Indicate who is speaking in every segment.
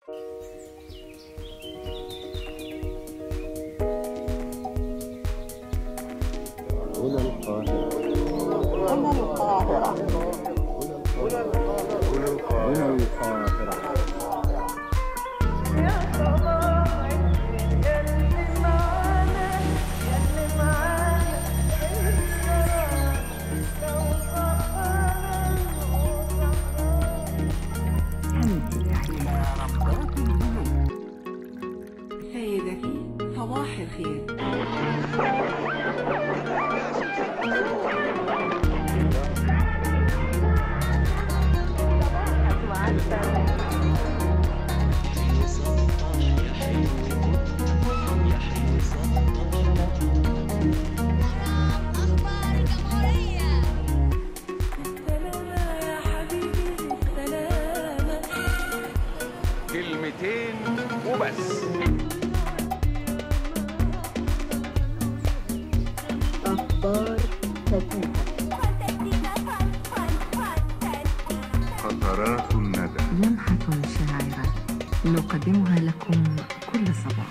Speaker 1: هنا القاهرة
Speaker 2: هنا القاهرة
Speaker 1: هنا القاهرة
Speaker 3: سيدتي صباح الخير
Speaker 4: أخبار الجمهورية
Speaker 5: كلمتين وبس
Speaker 2: أخبار خفيفة
Speaker 4: فانتستيكا فان فان فانتستيكا
Speaker 1: قطرات الندى
Speaker 6: لمحة شاعرة نقدمها لكم كل صباح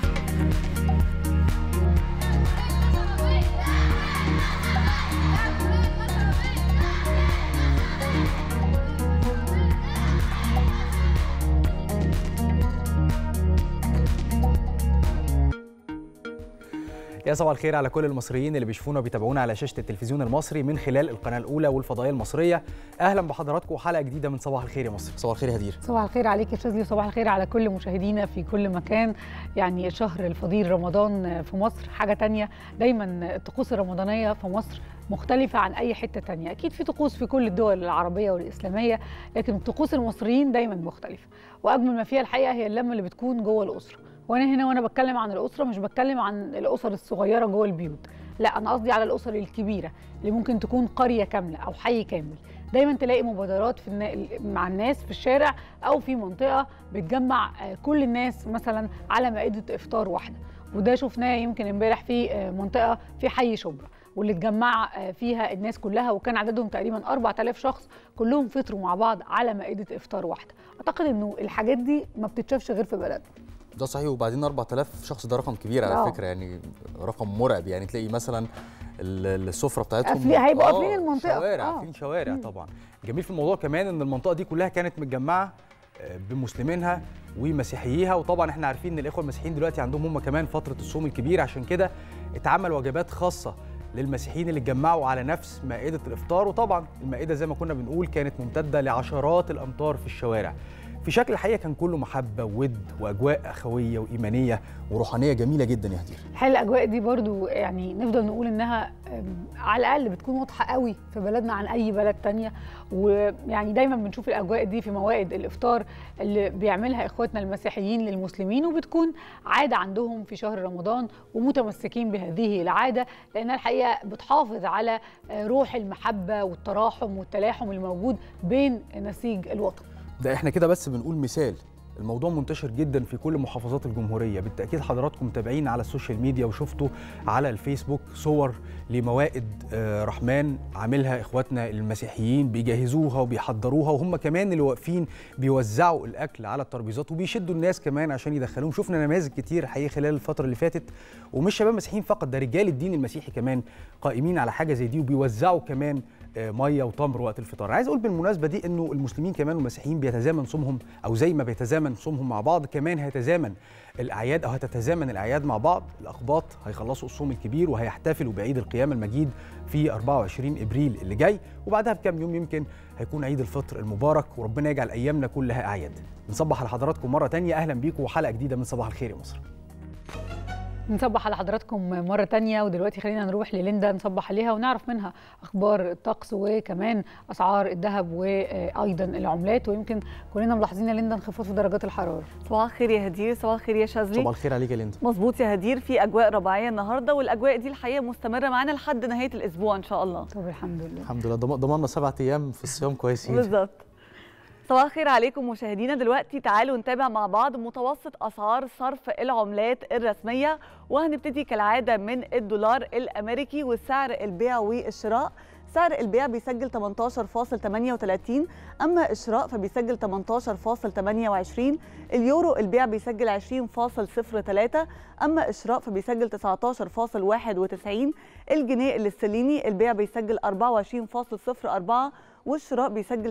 Speaker 7: يا صباح الخير على كل المصريين اللي بيشوفونا وبيتابعونا على شاشه التلفزيون المصري من خلال القناه الاولى والفضائيه المصريه اهلا بحضراتكم وحلقه جديده من صباح الخير يا مصر صباح الخير يا هدير
Speaker 8: صباح الخير عليك يا شاذلي وصباح الخير على كل مشاهدينا في كل مكان يعني شهر الفضيل رمضان في مصر حاجة تانية دايما الطقوس الرمضانية في مصر مختلفة عن أي حتة تانية أكيد في طقوس في كل الدول العربية والإسلامية لكن طقوس المصريين دايما مختلفة وأجمل ما فيها الحقيقة هي اللمة اللي بتكون جوه الأسرة وأنا هنا وأنا بتكلم عن الأسرة مش بتكلم عن الأسر الصغيرة جوه البيوت لا أنا قصدي على الأسر الكبيرة اللي ممكن تكون قرية كاملة أو حي كامل دايما تلاقي مبادرات في النا... مع الناس في الشارع او في منطقه بتجمع آه، كل الناس مثلا على مائده افطار واحده وده شفناه يمكن امبارح في آه، منطقه في حي شبرا واللي اتجمع آه، فيها الناس كلها وكان عددهم تقريبا 4000 شخص كلهم فطروا مع بعض على مائده افطار واحده اعتقد انه الحاجات دي ما بتتشافش غير في بلدنا
Speaker 7: ده صحيح وبعدين 4000 شخص ده رقم كبير على
Speaker 8: آه.
Speaker 7: فكره يعني رقم مرعب يعني تلاقي مثلا ال- السفره بتاعتهم
Speaker 8: قافلين- هيبقوا
Speaker 7: آه،
Speaker 8: قافلين المنطقة.
Speaker 7: شوارع
Speaker 8: آه.
Speaker 7: قافلين شوارع طبعا الجميل في الموضوع كمان ان المنطقه دي كلها كانت متجمعه آه، بمسلمينها ومسيحييها وطبعا احنا عارفين ان الاخوه المسيحيين دلوقتي عندهم هم كمان فتره الصوم الكبير عشان كده اتعمل وجبات خاصه للمسيحيين اللي اتجمعوا على نفس مائده الافطار وطبعا المائده زي ما كنا بنقول كانت ممتده لعشرات الامتار في الشوارع في شكل الحقيقه كان كله محبه وود واجواء اخويه وايمانيه وروحانيه جميله جدا يا هدير
Speaker 8: الحقيقه الاجواء دي برضو يعني نفضل نقول انها أم، على الاقل بتكون واضحه قوي في بلدنا عن اي بلد تانية ويعني دايما بنشوف الاجواء دي في موائد الافطار اللي بيعملها اخواتنا المسيحيين للمسلمين وبتكون عاده عندهم في شهر رمضان ومتمسكين بهذه العاده لانها الحقيقه بتحافظ على آه، روح المحبه والتراحم والتلاحم الموجود بين نسيج الوطن
Speaker 7: ده احنا كده بس بنقول مثال الموضوع منتشر جدا في كل محافظات الجمهوريه بالتاكيد حضراتكم متابعين على السوشيال ميديا وشفتوا على الفيسبوك صور لموائد آه، رحمن عاملها اخواتنا المسيحيين بيجهزوها وبيحضروها وهم كمان اللي واقفين بيوزعوا الاكل على الترابيزات وبيشدوا الناس كمان عشان يدخلوهم شفنا نماذج كتير حقيقي خلال الفتره اللي فاتت ومش شباب مسيحيين فقط ده رجال الدين المسيحي كمان قائمين على حاجه زي دي وبيوزعوا كمان آه، ميه وتمر وقت الفطار عايز اقول بالمناسبه دي انه المسلمين كمان والمسيحيين بيتزامن صومهم او زي ما بيتزامن صومهم مع بعض كمان هيتزامن الاعياد او هتتزامن الاعياد مع بعض الاقباط هيخلصوا الصوم الكبير وهيحتفلوا بعيد القيامه المجيد في 24 ابريل اللي جاي وبعدها بكام يوم يمكن هيكون عيد الفطر المبارك وربنا يجعل ايامنا كلها اعياد نصبح على حضراتكم مره تانية اهلا بيكم وحلقه جديده من صباح الخير يا مصر
Speaker 8: نصبح على حضراتكم مرة تانية ودلوقتي خلينا نروح لليندا نصبح عليها ونعرف منها أخبار الطقس وكمان أسعار الذهب وأيضا العملات ويمكن كلنا ملاحظين يا ليندا انخفاض في درجات الحرارة
Speaker 9: صباح الخير يا هدير صباح الخير يا شاذلي
Speaker 7: صباح الخير عليك يا ليندا
Speaker 9: مظبوط يا هدير في اجواء رباعيه النهارده والاجواء دي الحقيقه مستمره معانا لحد نهايه الاسبوع ان شاء الله
Speaker 8: طب الحمد لله
Speaker 7: الحمد لله ضم- ضمننا سبعة ايام في الصيام كويسين
Speaker 9: بالظبط صباح الخير عليكم مشاهدينا دلوقتي تعالوا نتابع مع بعض متوسط اسعار صرف العملات الرسميه وهنبتدي كالعاده من الدولار الامريكي وسعر البيع والشراء سعر البيع بيسجل 18.38 أما الشراء فبيسجل 18.28 اليورو البيع بيسجل 20.03 أما الشراء فبيسجل 19.91 الجنيه الاسترليني البيع بيسجل 24.04 والشراء بيسجل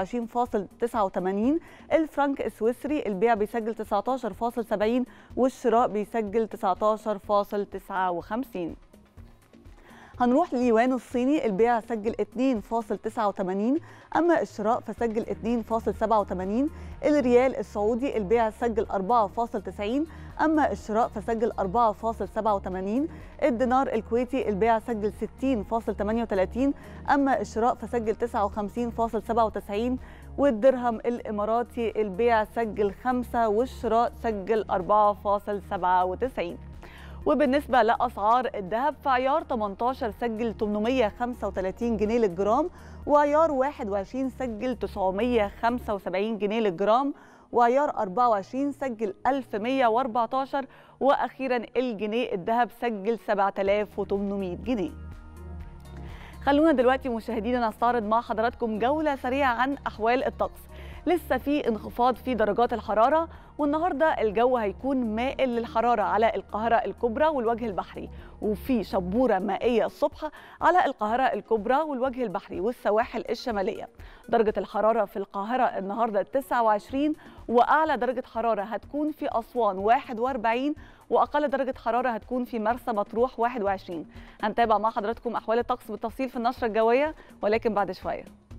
Speaker 9: 23.89 الفرنك السويسري البيع بيسجل 19.70 والشراء بيسجل 19.59 هنروح لليوان الصيني البيع سجل 2.89 أما الشراء فسجل 2.87 الريال السعودي البيع سجل 4.90 أما الشراء فسجل 4.87 الدينار الكويتي البيع سجل 60.38 أما الشراء فسجل 59.97 والدرهم الإماراتي البيع سجل 5 والشراء سجل 4.97 وبالنسبة لأسعار الذهب فعيار 18 سجل 835 جنيه للجرام وعيار 21 سجل 975 جنيه للجرام وعيار 24 سجل 1114 وأخيرا الجنيه الذهب سجل 7800 جنيه خلونا دلوقتي مشاهدينا نستعرض مع حضراتكم جولة سريعة عن أحوال الطقس لسه في انخفاض في درجات الحرارة والنهاردة الجو هيكون مائل للحرارة على القاهرة الكبرى والوجه البحري وفي شبورة مائية الصبح على القاهرة الكبرى والوجه البحري والسواحل الشمالية درجة الحرارة في القاهرة النهاردة 29 وأعلى درجة حرارة هتكون في أسوان 41 وأقل درجة حرارة هتكون في مرسى مطروح 21 هنتابع مع حضراتكم أحوال الطقس بالتفصيل في النشرة الجوية ولكن بعد شوية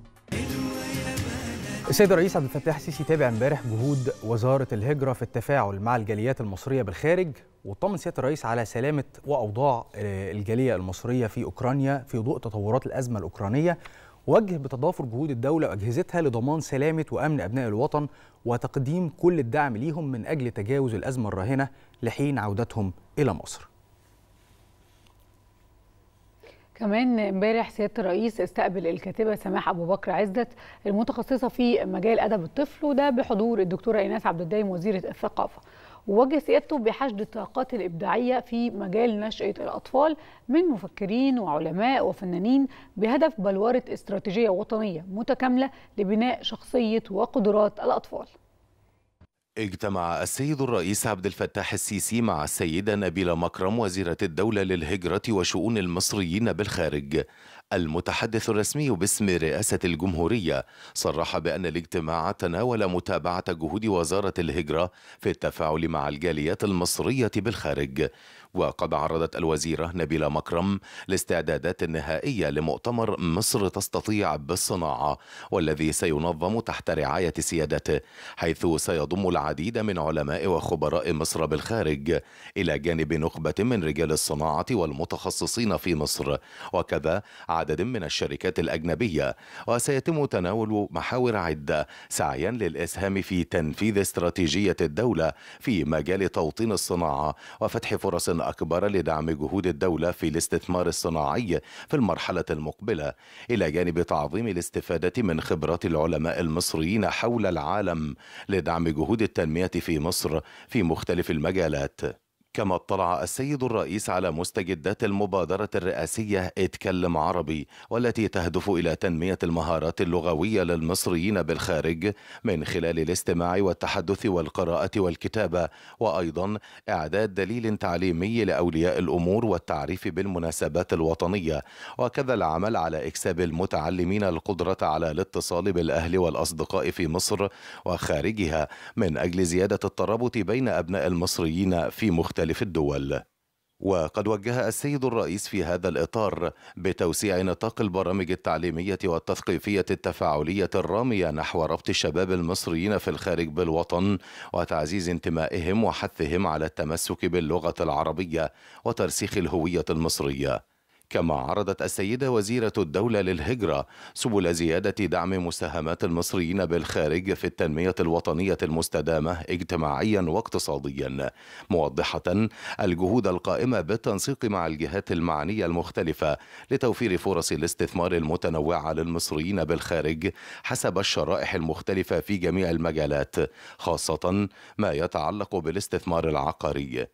Speaker 7: السيد الرئيس عبد الفتاح السيسي تابع امبارح جهود وزاره الهجره في التفاعل مع الجاليات المصريه بالخارج وطمن سياده الرئيس على سلامه واوضاع آه، الجاليه المصريه في اوكرانيا في ضوء تطورات الازمه الاوكرانيه وجه بتضافر جهود الدوله واجهزتها لضمان سلامه وامن ابناء الوطن وتقديم كل الدعم ليهم من اجل تجاوز الازمه الراهنه لحين عودتهم الى مصر.
Speaker 8: كمان امبارح سياده الرئيس استقبل الكاتبه سماح ابو بكر عزت المتخصصه في مجال ادب الطفل وده بحضور الدكتوره ايناس عبد الدايم وزيره الثقافه ووجه سيادته بحشد الطاقات الابداعيه في مجال نشاه الاطفال من مفكرين وعلماء وفنانين بهدف بلوره استراتيجيه وطنيه متكامله لبناء شخصيه وقدرات الاطفال
Speaker 10: اجتمع السيد الرئيس عبد الفتاح السيسي مع السيدة نبيلة مكرم وزيرة الدولة للهجرة وشؤون المصريين بالخارج المتحدث الرسمي باسم رئاسة الجمهورية صرح بأن الاجتماع تناول متابعة جهود وزارة الهجرة في التفاعل مع الجاليات المصرية بالخارج وقد عرضت الوزيرة نبيلة مكرم الاستعدادات النهائية لمؤتمر مصر تستطيع بالصناعة والذي سينظم تحت رعاية سيادته حيث سيضم العديد من علماء وخبراء مصر بالخارج إلى جانب نخبة من رجال الصناعة والمتخصصين في مصر وكذا عدد من الشركات الأجنبية وسيتم تناول محاور عدة سعيا للإسهام في تنفيذ استراتيجية الدولة في مجال توطين الصناعة وفتح فرص أكبر لدعم جهود الدولة في الاستثمار الصناعي في المرحلة المقبلة إلى جانب تعظيم الاستفادة من خبرات العلماء المصريين حول العالم لدعم جهود التنمية في مصر في مختلف المجالات كما اطلع السيد الرئيس على مستجدات المبادرة الرئاسية اتكلم عربي والتي تهدف إلى تنمية المهارات اللغوية للمصريين بالخارج من خلال الاستماع والتحدث والقراءة والكتابة وأيضا إعداد دليل تعليمي لأولياء الأمور والتعريف بالمناسبات الوطنية وكذا العمل على إكساب المتعلمين القدرة على الاتصال بالأهل والأصدقاء في مصر وخارجها من أجل زيادة الترابط بين أبناء المصريين في مختلف مختلف الدول وقد وجه السيد الرئيس في هذا الإطار بتوسيع نطاق البرامج التعليمية والتثقيفية التفاعلية الرامية نحو ربط الشباب المصريين في الخارج بالوطن وتعزيز انتمائهم وحثهم على التمسك باللغة العربية وترسيخ الهوية المصرية كما عرضت السيدة وزيرة الدولة للهجرة سبل زيادة دعم مساهمات المصريين بالخارج في التنمية الوطنية المستدامة اجتماعيا واقتصاديا موضحة الجهود القائمة بالتنسيق مع الجهات المعنية المختلفة لتوفير فرص الاستثمار المتنوعة للمصريين بالخارج حسب الشرائح المختلفة في جميع المجالات خاصة ما يتعلق بالاستثمار العقاري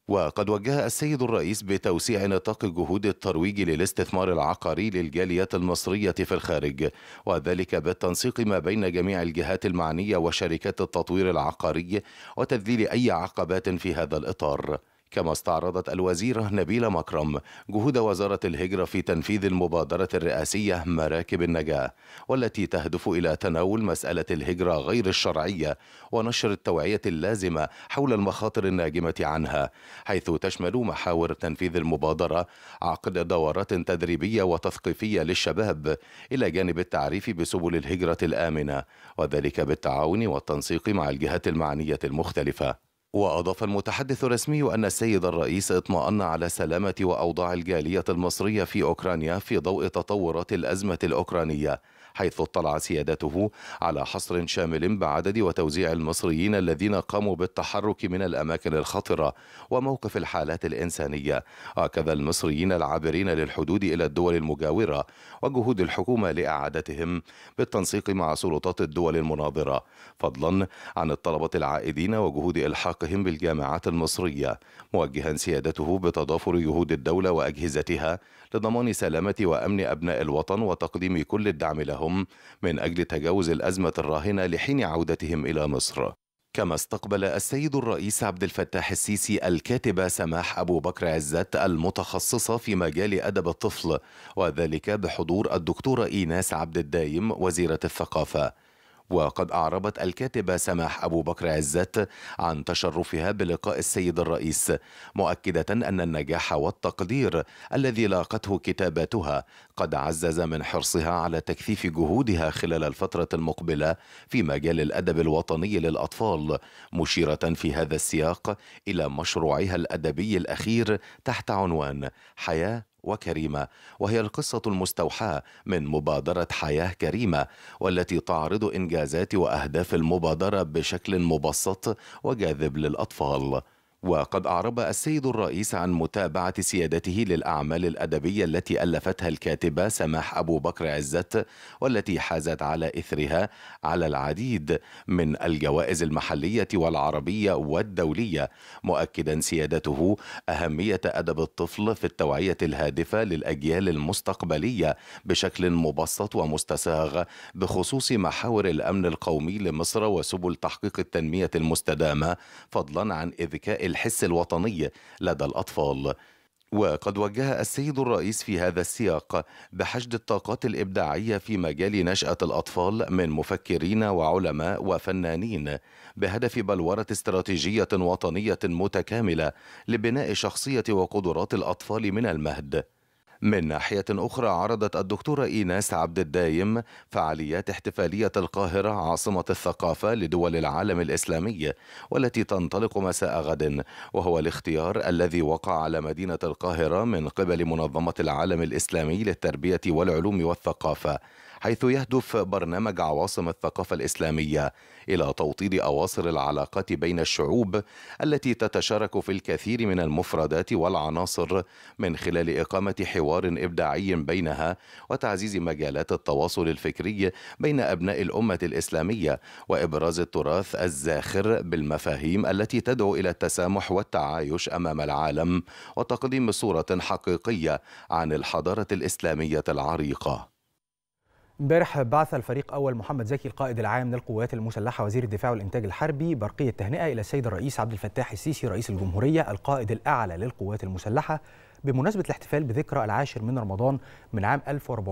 Speaker 10: وقد وجه السيد الرئيس بتوسيع نطاق جهود الترويج للاستثمار العقاري للجاليات المصرية في الخارج وذلك بالتنسيق ما بين جميع الجهات المعنية وشركات التطوير العقاري وتذليل أي عقبات في هذا الإطار كما استعرضت الوزيرة نبيلة مكرم جهود وزارة الهجرة في تنفيذ المبادرة الرئاسية مراكب النجاة والتي تهدف إلى تناول مسألة الهجرة غير الشرعية ونشر التوعية اللازمة حول المخاطر الناجمة عنها حيث تشمل محاور تنفيذ المبادرة عقد دورات تدريبية وتثقيفية للشباب إلى جانب التعريف بسبل الهجرة الآمنة وذلك بالتعاون والتنسيق مع الجهات المعنية المختلفة وأضاف المتحدث الرسمي أن السيد الرئيس اطمأن على سلامة وأوضاع الجالية المصرية في أوكرانيا في ضوء تطورات الأزمة الأوكرانية حيث اطلع سيادته على حصر شامل بعدد وتوزيع المصريين الذين قاموا بالتحرك من الأماكن الخطرة وموقف الحالات الإنسانية وكذا المصريين العابرين للحدود إلى الدول المجاورة وجهود الحكومة لإعادتهم بالتنسيق مع سلطات الدول المناظرة فضلا عن الطلبة العائدين وجهود إلحاقهم بالجامعات المصرية موجها سيادته بتضافر جهود الدولة وأجهزتها لضمان سلامة وأمن أبناء الوطن وتقديم كل الدعم لهم من أجل تجاوز الأزمة الراهنة لحين عودتهم إلى مصر كما استقبل السيد الرئيس عبد الفتاح السيسي الكاتبة سماح أبو بكر عزت المتخصصة في مجال أدب الطفل وذلك بحضور الدكتورة إيناس عبد الدايم وزيرة الثقافة وقد أعربت الكاتبة سماح أبو بكر عزت عن تشرفها بلقاء السيد الرئيس مؤكدة أن النجاح والتقدير الذي لاقته كتاباتها قد عزز من حرصها على تكثيف جهودها خلال الفترة المقبلة في مجال الأدب الوطني للأطفال مشيرة في هذا السياق إلى مشروعها الأدبي الأخير تحت عنوان حياة وكريمة وهي القصة المستوحاة من مبادرة حياة كريمة والتي تعرض إنجازات وأهداف المبادرة بشكل مبسط وجاذب للأطفال وقد أعرب السيد الرئيس عن متابعة سيادته للأعمال الأدبية التي ألفتها الكاتبة سماح أبو بكر عزت والتي حازت على إثرها على العديد من الجوائز المحلية والعربية والدولية مؤكدا سيادته أهمية أدب الطفل في التوعية الهادفة للأجيال المستقبلية بشكل مبسط ومستساغ بخصوص محاور الأمن القومي لمصر وسبل تحقيق التنمية المستدامة فضلا عن إذكاء الحس الوطني لدى الأطفال وقد وجه السيد الرئيس في هذا السياق بحشد الطاقات الإبداعية في مجال نشأة الأطفال من مفكرين وعلماء وفنانين بهدف بلورة استراتيجية وطنية متكاملة لبناء شخصية وقدرات الأطفال من المهد من ناحية أخرى عرضت الدكتورة إيناس عبد الدايم فعاليات احتفالية القاهرة عاصمة الثقافة لدول العالم الإسلامي والتي تنطلق مساء غد وهو الاختيار الذي وقع على مدينة القاهرة من قبل منظمة العالم الإسلامي للتربية والعلوم والثقافة حيث يهدف برنامج عواصم الثقافة الإسلامية إلى توطيد أواصر العلاقات بين الشعوب التي تتشارك في الكثير من المفردات والعناصر من خلال إقامة حوار إبداعي بينها وتعزيز مجالات التواصل الفكري بين أبناء الأمة الإسلامية وإبراز التراث الزاخر بالمفاهيم التي تدعو إلى التسامح والتعايش أمام العالم وتقديم صورة حقيقية عن الحضارة الإسلامية العريقة
Speaker 7: امبارح بعث الفريق اول محمد زكي القائد العام للقوات المسلحه وزير الدفاع والانتاج الحربي برقيه تهنئه الى السيد الرئيس عبد الفتاح السيسي رئيس الجمهوريه القائد الاعلى للقوات المسلحه بمناسبه الاحتفال بذكرى العاشر من رمضان من عام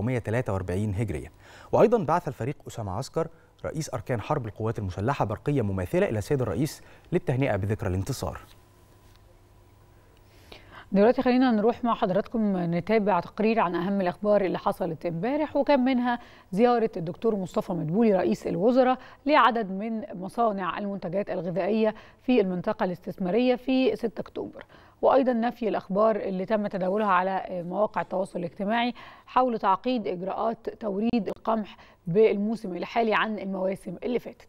Speaker 7: 1443 هجريه. وايضا بعث الفريق اسامه عسكر رئيس اركان حرب القوات المسلحه برقيه مماثله الى السيد الرئيس للتهنئه بذكرى الانتصار.
Speaker 8: دلوقتي خلينا نروح مع حضراتكم نتابع تقرير عن اهم الاخبار اللي حصلت امبارح وكان منها زياره الدكتور مصطفى مدبولي رئيس الوزراء لعدد من مصانع المنتجات الغذائيه في المنطقه الاستثماريه في 6 اكتوبر وايضا نفي الاخبار اللي تم تداولها على مواقع التواصل الاجتماعي حول تعقيد اجراءات توريد القمح بالموسم الحالي عن المواسم اللي فاتت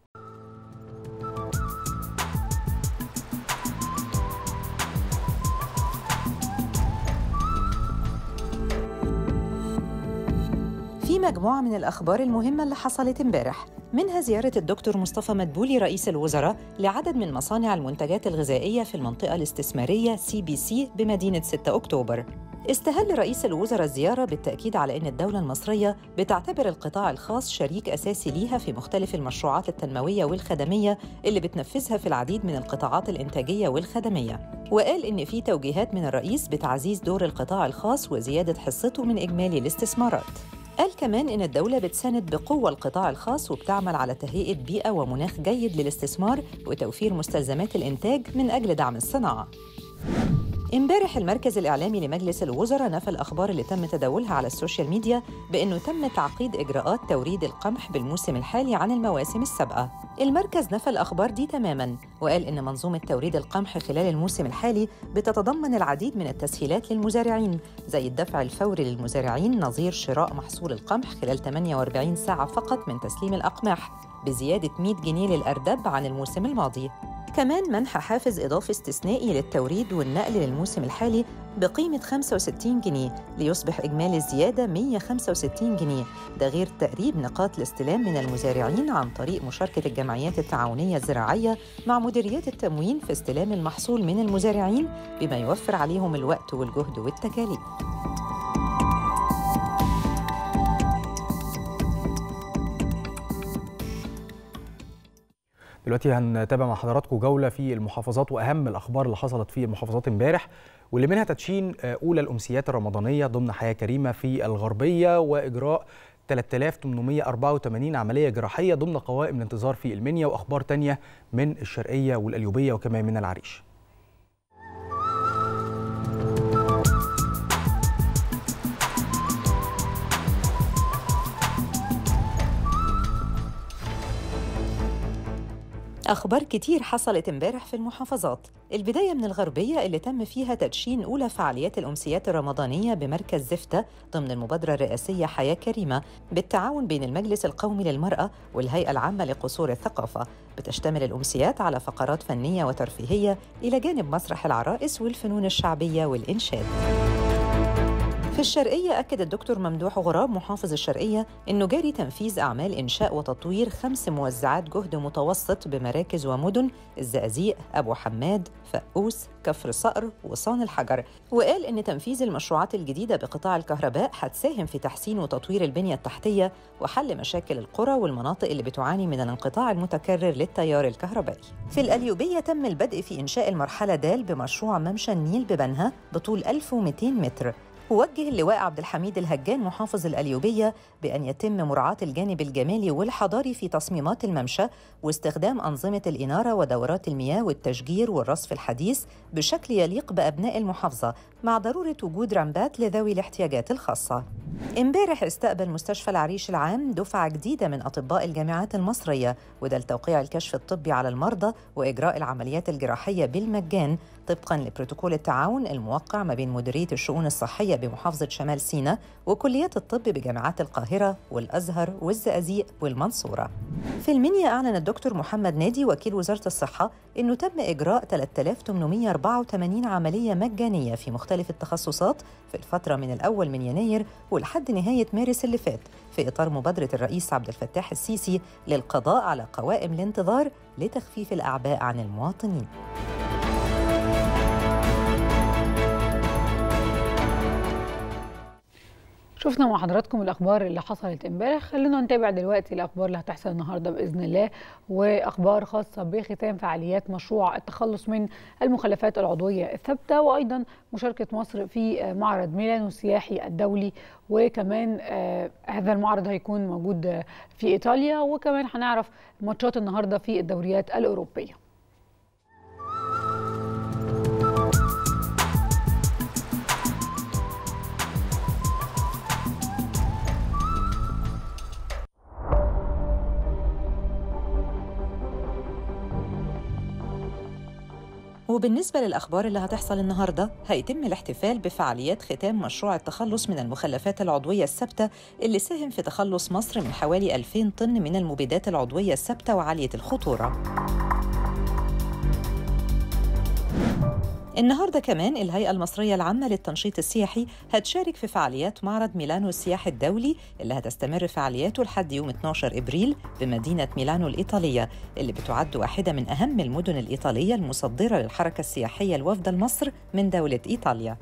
Speaker 11: فيما مجموعة من الأخبار المهمة اللي حصلت امبارح منها زيارة الدكتور مصطفى مدبولي رئيس الوزراء لعدد من مصانع المنتجات الغذائية في المنطقة الاستثمارية سي بي سي بمدينة 6 أكتوبر استهل رئيس الوزراء الزيارة بالتأكيد على أن الدولة المصرية بتعتبر القطاع الخاص شريك أساسي ليها في مختلف المشروعات التنموية والخدمية اللي بتنفذها في العديد من القطاعات الإنتاجية والخدمية وقال إن في توجيهات من الرئيس بتعزيز دور القطاع الخاص وزيادة حصته من إجمالي الاستثمارات قال كمان إن الدولة بتساند بقوة القطاع الخاص وبتعمل على تهيئة بيئة ومناخ جيد للاستثمار وتوفير مستلزمات الإنتاج من أجل دعم الصناعة امبارح المركز الإعلامي لمجلس الوزراء نفى الأخبار اللي تم تداولها على السوشيال ميديا بأنه تم تعقيد إجراءات توريد القمح بالموسم الحالي عن المواسم السابقة. المركز نفى الأخبار دي تماماً وقال إن منظومة توريد القمح خلال الموسم الحالي بتتضمن العديد من التسهيلات للمزارعين زي الدفع الفوري للمزارعين نظير شراء محصول القمح خلال 48 ساعة فقط من تسليم الأقماح بزيادة 100 جنيه للأردب عن الموسم الماضي. كمان منح حافز إضافي استثنائي للتوريد والنقل للموسم الحالي بقيمة 65 جنيه ليصبح إجمالي الزيادة 165 جنيه ده غير تقريب نقاط الاستلام من المزارعين عن طريق مشاركة الجمعيات التعاونية الزراعية مع مديريات التموين في استلام المحصول من المزارعين بما يوفر عليهم الوقت والجهد والتكاليف
Speaker 7: دلوقتي هنتابع مع حضراتكم جوله في المحافظات واهم الاخبار اللي حصلت في المحافظات امبارح واللي منها تدشين اولى الامسيات الرمضانيه ضمن حياه كريمه في الغربيه واجراء 3884 عمليه جراحيه ضمن قوائم الانتظار في المنيا واخبار تانية من الشرقيه والقليوبيه وكمان من العريش
Speaker 11: أخبار كتير حصلت امبارح في المحافظات البداية من الغربية اللي تم فيها تدشين أولى فعاليات الأمسيات الرمضانية بمركز زفتة ضمن المبادرة الرئاسية حياة كريمة بالتعاون بين المجلس القومي للمرأة والهيئة العامة لقصور الثقافة بتشتمل الأمسيات على فقرات فنية وترفيهية إلى جانب مسرح العرائس والفنون الشعبية والإنشاد في الشرقية أكد الدكتور ممدوح غراب محافظ الشرقية أنه جاري تنفيذ أعمال إنشاء وتطوير خمس موزعات جهد متوسط بمراكز ومدن الزقازيق، أبو حماد، فقوس، كفر صقر وصان الحجر وقال أن تنفيذ المشروعات الجديدة بقطاع الكهرباء هتساهم في تحسين وتطوير البنية التحتية وحل مشاكل القرى والمناطق اللي بتعاني من الانقطاع المتكرر للتيار الكهربائي في القليوبية تم البدء في إنشاء المرحلة د بمشروع ممشى النيل ببنها بطول 1200 متر ووجه اللواء عبد الحميد الهجان محافظ القليوبية بأن يتم مراعاة الجانب الجمالي والحضاري في تصميمات الممشى واستخدام أنظمة الإنارة ودورات المياه والتشجير والرصف الحديث بشكل يليق بأبناء المحافظة مع ضرورة وجود رمبات لذوي الاحتياجات الخاصة. امبارح استقبل مستشفى العريش العام دفعة جديدة من أطباء الجامعات المصرية وده لتوقيع الكشف الطبي على المرضى وإجراء العمليات الجراحية بالمجان طبقا لبروتوكول التعاون الموقع ما بين مديرية الشؤون الصحية بمحافظة شمال سيناء وكليات الطب بجامعات القاهرة والأزهر والزقازيق والمنصورة. في المنيا أعلن الدكتور محمد نادي وكيل وزارة الصحة أنه تم إجراء 3884 عملية مجانية في مختلف التخصصات في الفترة من الأول من يناير ولحد نهاية مارس اللي فات في إطار مبادرة الرئيس عبد الفتاح السيسي للقضاء على قوائم الانتظار لتخفيف الأعباء عن المواطنين.
Speaker 8: شفنا مع حضراتكم الاخبار اللي حصلت امبارح خلينا نتابع دلوقتي الاخبار اللي هتحصل النهارده باذن الله واخبار خاصه بختام فعاليات مشروع التخلص من المخلفات العضويه الثابته وايضا مشاركه مصر في معرض ميلانو السياحي الدولي وكمان آه هذا المعرض هيكون موجود في ايطاليا وكمان هنعرف ماتشات النهارده في الدوريات الاوروبيه
Speaker 11: وبالنسبة للأخبار اللي هتحصل النهاردة هيتم الاحتفال بفعاليات ختام مشروع التخلص من المخلفات العضوية الثابتة اللي ساهم في تخلص مصر من حوالي 2000 طن من المبيدات العضوية الثابتة وعالية الخطورة النهارده كمان الهيئة المصرية العامة للتنشيط السياحي هتشارك في فعاليات معرض ميلانو السياحي الدولي اللي هتستمر فعالياته لحد يوم 12 ابريل بمدينة ميلانو الإيطالية اللي بتعد واحدة من أهم المدن الإيطالية المصدرة للحركة السياحية الوافدة لمصر من دولة إيطاليا.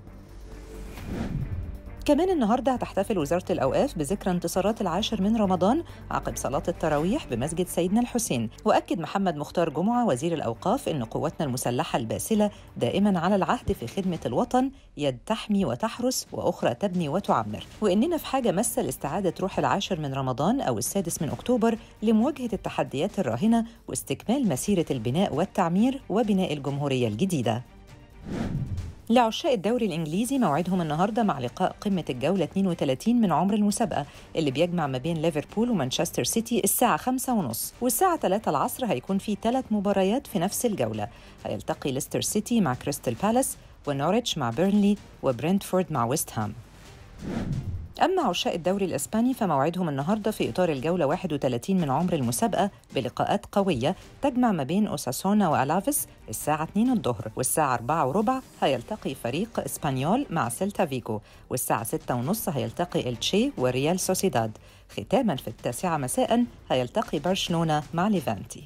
Speaker 11: كمان النهارده هتحتفل وزاره الاوقاف بذكرى انتصارات العاشر من رمضان عقب صلاه التراويح بمسجد سيدنا الحسين واكد محمد مختار جمعه وزير الاوقاف ان قواتنا المسلحه الباسله دائما على العهد في خدمه الوطن يد تحمي وتحرس واخرى تبني وتعمر واننا في حاجه ماسه لاستعاده روح العاشر من رمضان او السادس من اكتوبر لمواجهه التحديات الراهنه واستكمال مسيره البناء والتعمير وبناء الجمهوريه الجديده لعشاق الدوري الإنجليزي موعدهم النهاردة مع لقاء قمة الجولة 32 من عمر المسابقة اللي بيجمع ما بين ليفربول ومانشستر سيتي الساعة 5 ونص والساعة 3 العصر هيكون في ثلاث مباريات في نفس الجولة هيلتقي ليستر سيتي مع كريستال بالاس ونوريتش مع بيرنلي وبرنتفورد مع ويست هام أما عشاق الدوري الإسباني فموعدهم النهاردة في إطار الجولة 31 من عمر المسابقة بلقاءات قوية تجمع ما بين أوساسونا وألافيس الساعة 2 الظهر والساعة 4 وربع هيلتقي فريق إسبانيول مع سيلتا فيجو والساعة 6 ونص هيلتقي التشي وريال سوسيداد ختاما في التاسعة مساء هيلتقي برشلونة مع ليفانتي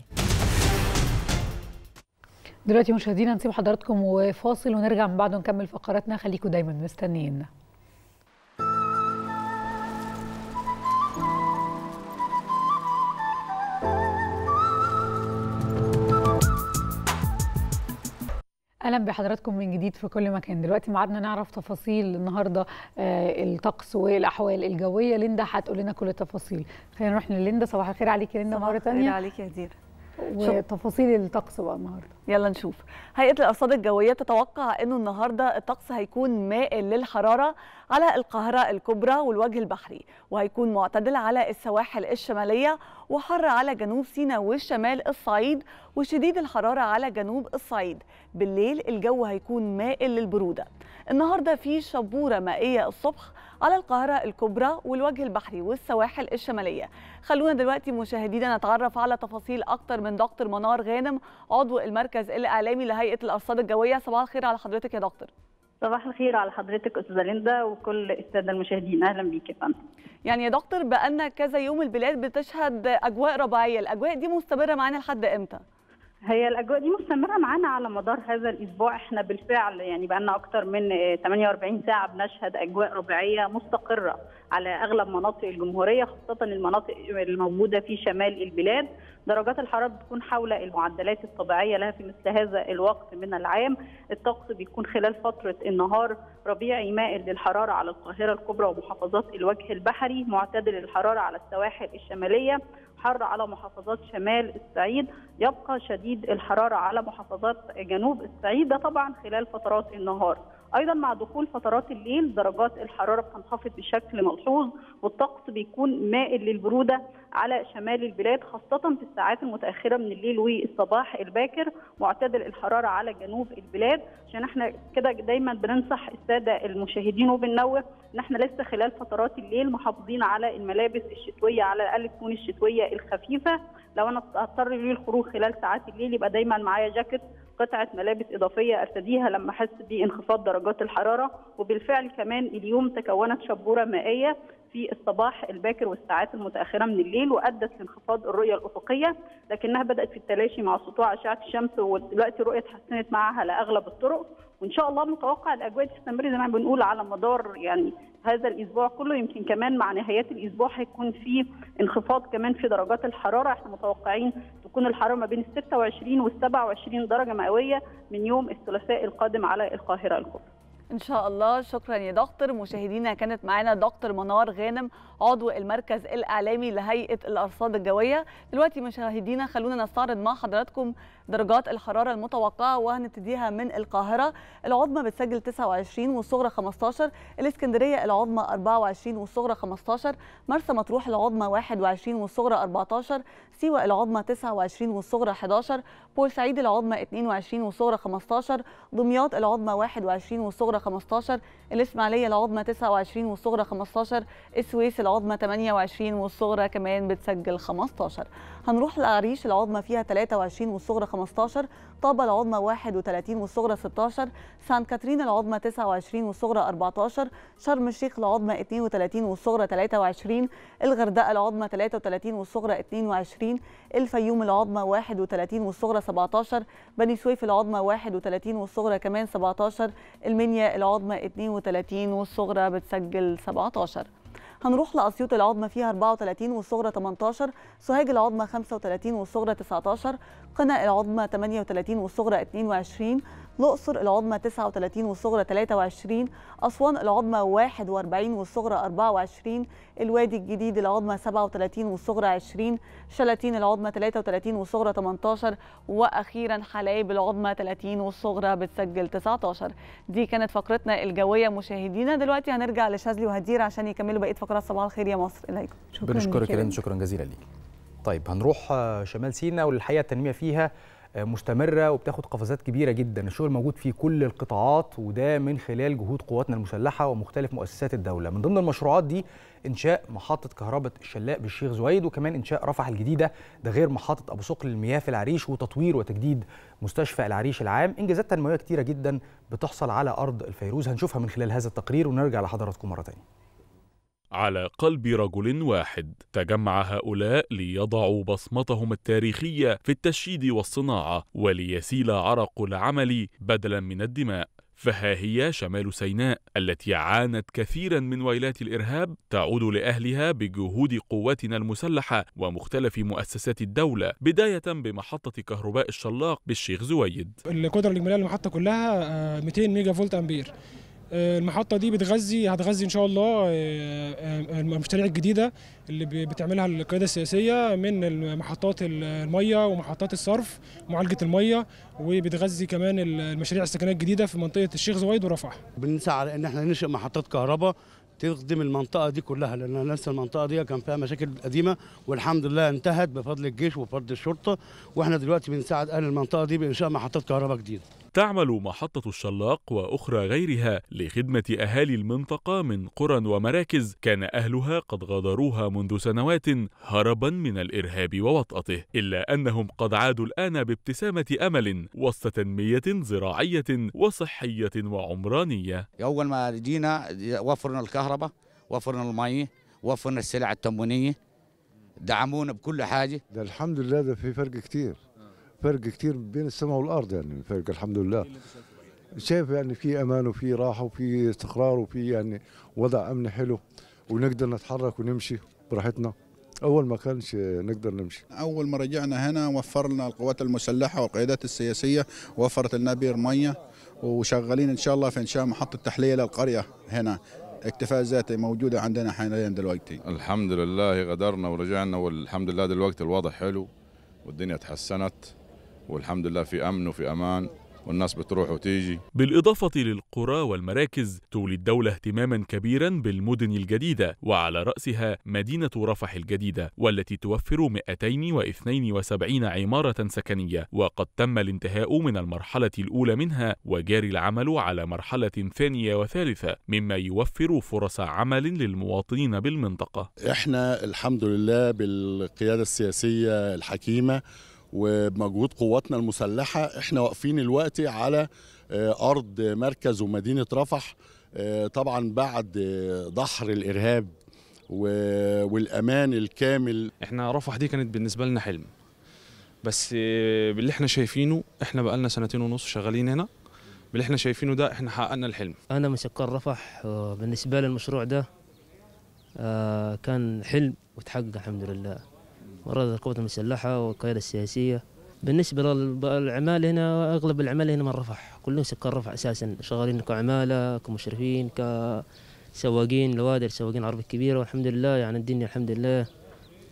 Speaker 8: دلوقتي مشاهدينا نسيب حضراتكم وفاصل ونرجع من بعده نكمل فقراتنا خليكم دايما مستنيين اهلا بحضراتكم من جديد في كل مكان دلوقتي معادنا نعرف تفاصيل النهارده آه الطقس والاحوال الجويه ليندا هتقول لنا كل التفاصيل خلينا نروح لليندا صباح الخير عليك يا ليندا مره ثانيه
Speaker 9: عليك يا هدير
Speaker 8: وتفاصيل الطقس بقى النهارده
Speaker 9: يلا نشوف هيئه الارصاد الجويه تتوقع انه النهارده الطقس هيكون مائل للحراره على القاهره الكبرى والوجه البحري وهيكون معتدل على السواحل الشماليه وحر على جنوب سيناء والشمال الصعيد وشديد الحراره على جنوب الصعيد بالليل الجو هيكون مائل للبروده النهارده في شبوره مائيه الصبح على القاهرة الكبرى والوجه البحري والسواحل الشمالية خلونا دلوقتي مشاهدينا نتعرف على تفاصيل أكتر من دكتور منار غانم عضو المركز الإعلامي لهيئة الأرصاد الجوية صباح الخير على حضرتك يا دكتور
Speaker 12: صباح الخير على حضرتك استاذه ليندا وكل الساده المشاهدين اهلا بيك يا فندم
Speaker 9: يعني يا دكتور بقالنا كذا يوم البلاد بتشهد اجواء ربيعيه الاجواء دي مستمره معانا لحد امتى
Speaker 12: هي الاجواء دي مستمره معانا على مدار هذا الاسبوع احنا بالفعل يعني بقى لنا اكتر من 48 ساعه بنشهد اجواء ربيعيه مستقره على اغلب مناطق الجمهوريه خاصه المناطق الموجوده في شمال البلاد درجات الحراره بتكون حول المعدلات الطبيعيه لها في مثل هذا الوقت من العام الطقس بيكون خلال فتره النهار ربيعي مائل للحراره على القاهره الكبرى ومحافظات الوجه البحري معتدل الحراره على السواحل الشماليه حر على محافظات شمال الصعيد يبقى شديد الحراره على محافظات جنوب الصعيد ده طبعا خلال فترات النهار ايضا مع دخول فترات الليل درجات الحراره بتنخفض بشكل ملحوظ والطقس بيكون مائل للبروده على شمال البلاد خاصه في الساعات المتاخره من الليل والصباح الباكر معتدل الحراره على جنوب البلاد عشان احنا كده دايما بننصح الساده المشاهدين وبننوه ان احنا لسه خلال فترات الليل محافظين على الملابس الشتويه على الاقل تكون الشتويه الخفيفه لو انا هضطر للخروج خلال ساعات الليل يبقى دايما معايا جاكيت قطعه ملابس اضافيه ارتديها لما احس بانخفاض درجات الحراره وبالفعل كمان اليوم تكونت شبوره مائيه في الصباح الباكر والساعات المتاخره من الليل وادت لانخفاض الرؤيه الافقيه لكنها بدات في التلاشي مع سطوع اشعه الشمس ودلوقتي الرؤيه اتحسنت معها على اغلب الطرق وان شاء الله متوقع الاجواء تستمر زي ما بنقول على مدار يعني هذا الاسبوع كله يمكن كمان مع نهايات الاسبوع هيكون في انخفاض كمان في درجات الحراره احنا متوقعين تكون الحراره ما بين ال 26 وال 27 درجه مئويه من يوم الثلاثاء القادم على القاهره الكبرى
Speaker 9: ان شاء الله شكرا يا دكتور مشاهدينا كانت معانا دكتور منار غانم عضو المركز الاعلامي لهيئه الارصاد الجويه دلوقتي مشاهدينا خلونا نستعرض مع حضراتكم درجات الحراره المتوقعه وهنبتديها من القاهره العظمى بتسجل 29 والصغرى 15 الاسكندريه العظمى 24 والصغرى 15 مرسى مطروح العظمى 21 والصغرى 14 سيوه العظمى 29 والصغرى 11 بورسعيد العظمى 22 والصغرى 15 دمياط العظمى 21 والصغرى 15 الإسماعيلية العظمى 29 والصغرى 15 السويس العظمى 28 والصغرى كمان بتسجل 15 هنروح العريش العظمى فيها 23 والصغرى 15 طابة العظمى 31 والصغرى 16 سان كاترين العظمى 29 والصغرى 14 شرم الشيخ العظمى 32 والصغرى 23 الغردقة العظمى 33 والصغرى 22 الفيوم العظمى 31 والصغرى 17 بني سويف العظمى 31 والصغرى كمان 17 المنيا العظمى 32 والصغرى بتسجل 17 هنروح لأسيوط العظمى فيها 34 والصغرى 18 سوهاج العظمى 35 والصغرى 19 قنا العظمى 38 والصغرى 22 الأقصر العظمى 39 والصغرى 23 أسوان العظمى 41 والصغرى 24 الوادي الجديد العظمى 37 والصغرى 20 شلاتين العظمى 33 والصغرى 18 وأخيرا حلايب العظمى 30 والصغرى بتسجل 19 دي كانت فقرتنا الجوية مشاهدينا دلوقتي هنرجع لشاذلي وهدير عشان يكملوا بقية فقرات صباح الخير يا مصر إليكم
Speaker 7: بنشكرك يا رند شكرا جزيلا ليك طيب هنروح آه، شمال سيناء والحقيقه التنميه فيها آه، مستمره وبتاخد قفزات كبيره جدا الشغل موجود في كل القطاعات وده من خلال جهود قواتنا المسلحه ومختلف مؤسسات الدوله من ضمن المشروعات دي انشاء محطه كهرباء الشلاء بالشيخ زويد وكمان انشاء رفح الجديده ده غير محطه ابو صقل للمياه في العريش وتطوير وتجديد مستشفى العريش العام انجازات تنمويه كتيره جدا بتحصل على ارض الفيروز هنشوفها من خلال هذا التقرير ونرجع لحضراتكم مره ثانيه
Speaker 13: على قلب رجل واحد تجمع هؤلاء ليضعوا بصمتهم التاريخيه في التشييد والصناعه وليسيل عرق العمل بدلا من الدماء فها هي شمال سيناء التي عانت كثيرا من ويلات الارهاب تعود لاهلها بجهود قواتنا المسلحه ومختلف مؤسسات الدوله بدايه بمحطه كهرباء الشلاق بالشيخ زويد
Speaker 14: القدره الاجماليه للمحطه كلها آه، 200 ميجا فولت امبير آه، المحطة دي بتغذي هتغذي إن شاء الله آه، آه، المشاريع الجديدة اللي ب- بتعملها القيادة السياسية من محطات المية ومحطات الصرف معالجة المية وبتغذي كمان المشاريع السكنية الجديدة في منطقة الشيخ زويد ورفح
Speaker 15: بنسعى على ان احنا ننشئ محطات كهرباء تخدم المنطقه دي كلها لان نفس المنطقه دي كان فيها مشاكل قديمه والحمد لله انتهت بفضل الجيش وبفضل الشرطه واحنا دلوقتي بنساعد اهل المنطقه دي بانشاء محطات كهرباء جديده
Speaker 13: تعمل محطة الشلاق وأخرى غيرها لخدمة أهالي المنطقة من قرى ومراكز كان أهلها قد غادروها منذ سنوات هربا من الإرهاب ووطأته إلا أنهم قد عادوا الآن بابتسامة أمل وسط تنمية زراعية وصحية وعمرانية
Speaker 16: اول ما جينا وفرنا الكهرباء وفرنا المي وفرنا السلع التموينيه دعمونا بكل حاجه
Speaker 17: ده الحمد لله ده في فرق كتير فرق كتير بين السماء والارض يعني فرق الحمد لله شايف يعني في امان وفي راحه وفي استقرار وفي يعني وضع امني حلو ونقدر نتحرك ونمشي براحتنا اول ما كانش نقدر نمشي
Speaker 18: اول ما رجعنا هنا وفر لنا القوات المسلحه والقيادات السياسيه وفرت لنا بير ميه وشغالين ان شاء الله في انشاء محطه تحليه للقريه هنا اكتفاء ذاتي موجوده عندنا حاليا دلوقتي
Speaker 19: الحمد لله غدرنا ورجعنا والحمد لله دلوقتي الوضع حلو والدنيا تحسنت والحمد لله في امن وفي امان والناس بتروح وتيجي
Speaker 13: بالإضافة للقرى والمراكز تولي الدولة اهتماما كبيرا بالمدن الجديدة وعلى رأسها مدينة رفح الجديدة والتي توفر 272 عمارة سكنية وقد تم الانتهاء من المرحلة الأولى منها وجاري العمل على مرحلة ثانية وثالثة مما يوفر فرص عمل للمواطنين بالمنطقة
Speaker 20: احنا الحمد لله بالقياده السياسيه الحكيمه وبمجهود قواتنا المسلحه احنا واقفين الوقت على آه، ارض مركز ومدينه رفح آه، طبعا بعد آه، دحر الارهاب و- والامان الكامل
Speaker 21: احنا رفح دي كانت بالنسبه لنا حلم بس آه، باللي احنا شايفينه احنا بقالنا سنتين ونص شغالين هنا باللي احنا شايفينه ده احنا حققنا الحلم
Speaker 22: أنا من سكان رفح آه، بالنسبة لي المشروع ده آه، كان حلم وتحقق الحمد لله مرات القوات المسلحة والقيادة السياسية بالنسبة للعمال هنا أغلب العمال هنا من رفح كلهم سكان رفح أساسا شغالين كعمالة كمشرفين كسواقين لوادر سواقين عربية كبيرة والحمد لله يعني الدنيا الحمد لله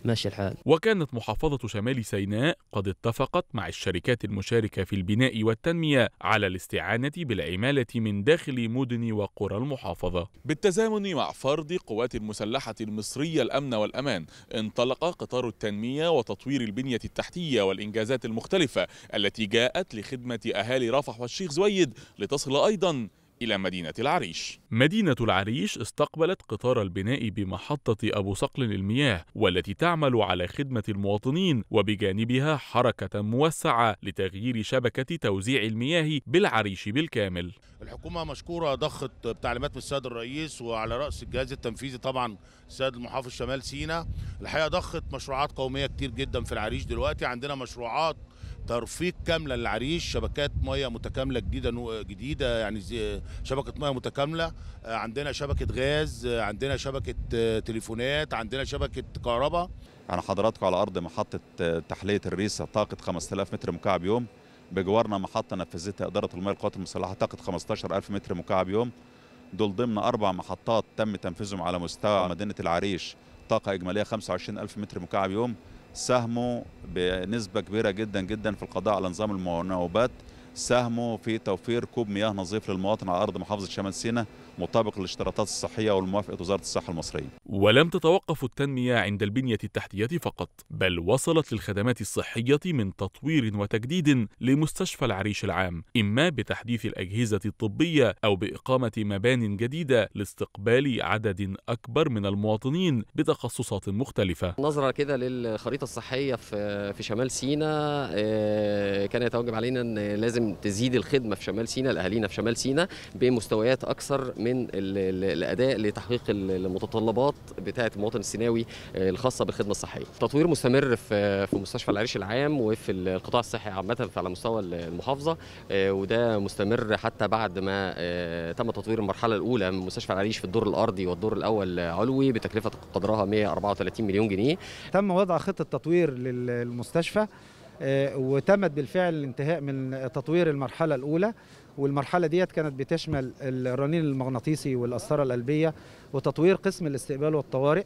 Speaker 22: ماشي الحال
Speaker 13: وكانت محافظة شمال سيناء قد اتفقت مع الشركات المشاركة في البناء والتنمية على الاستعانة بالعمالة من داخل مدن وقرى المحافظة بالتزامن مع فرض قوات المسلحة المصرية الأمن والأمان انطلق قطار التنمية وتطوير البنية التحتية والإنجازات المختلفة التي جاءت لخدمة أهالي رفح والشيخ زويد لتصل أيضا إلى مدينة العريش. مدينة العريش استقبلت قطار البناء بمحطة أبو صقل للمياه والتي تعمل على خدمة المواطنين وبجانبها حركة موسعة لتغيير شبكة توزيع المياه بالعريش بالكامل.
Speaker 3: الحكومة مشكورة ضخت بتعليمات من السيد الرئيس وعلى رأس الجهاز التنفيذي طبعا السيد المحافظ شمال سيناء الحقيقة ضخت مشروعات قومية كتير جدا في العريش دلوقتي عندنا مشروعات ترفيق كامله للعريش شبكات ميه متكامله جديده نوع- جديده يعني زي- شبكه ميه متكامله آه، عندنا شبكه غاز آه، عندنا شبكه آه، تليفونات عندنا شبكه كهرباء
Speaker 5: أنا حضراتكم على أرض محطة آه، تحلية الريسة طاقة 5000 متر مكعب يوم بجوارنا محطة نفذتها إدارة المياه القوات المسلحة طاقة 15000 متر مكعب يوم دول ضمن أربع محطات تم تنفيذهم على مستوى مدينة العريش طاقة إجمالية 25000 متر مكعب يوم ساهموا بنسبة كبيرة جدا جدا في القضاء على نظام المناوبات ساهموا في توفير كوب مياه نظيف للمواطن على أرض محافظة شمال سيناء مطابق للاشتراطات الصحية والموافقة وزارة الصحة المصرية
Speaker 13: ولم تتوقف التنمية عند البنية التحتية فقط، بل وصلت للخدمات الصحية من تطوير وتجديد لمستشفى العريش العام، إما بتحديث الأجهزة الطبية أو بإقامة مبان جديدة لاستقبال عدد أكبر من المواطنين بتخصصات مختلفة.
Speaker 23: نظرة كده للخريطة الصحية في في شمال سيناء آه، كان يتوجب علينا ان لازم تزيد الخدمة في شمال سيناء لأهالينا في شمال سيناء بمستويات أكثر من ال- ال- الأداء لتحقيق ال- المتطلبات بتاعة المواطن السيناوي آه، الخاصة بالخدمة الصحية. تطوير مستمر في في مستشفى العريش العام وفي القطاع الصحي عامة على مستوى المحافظة آه، وده مستمر حتى بعد ما آه، تم تطوير المرحلة الأولى من مستشفى العريش في الدور الأرضي والدور الأول علوي بتكلفة قدرها 134 مليون جنيه.
Speaker 24: تم وضع خطة تطوير للمستشفى آه، وتمت بالفعل الانتهاء من تطوير المرحلة الأولى والمرحلة ديت كانت بتشمل الرنين المغناطيسي والقسطرة القلبية وتطوير قسم الاستقبال والطوارئ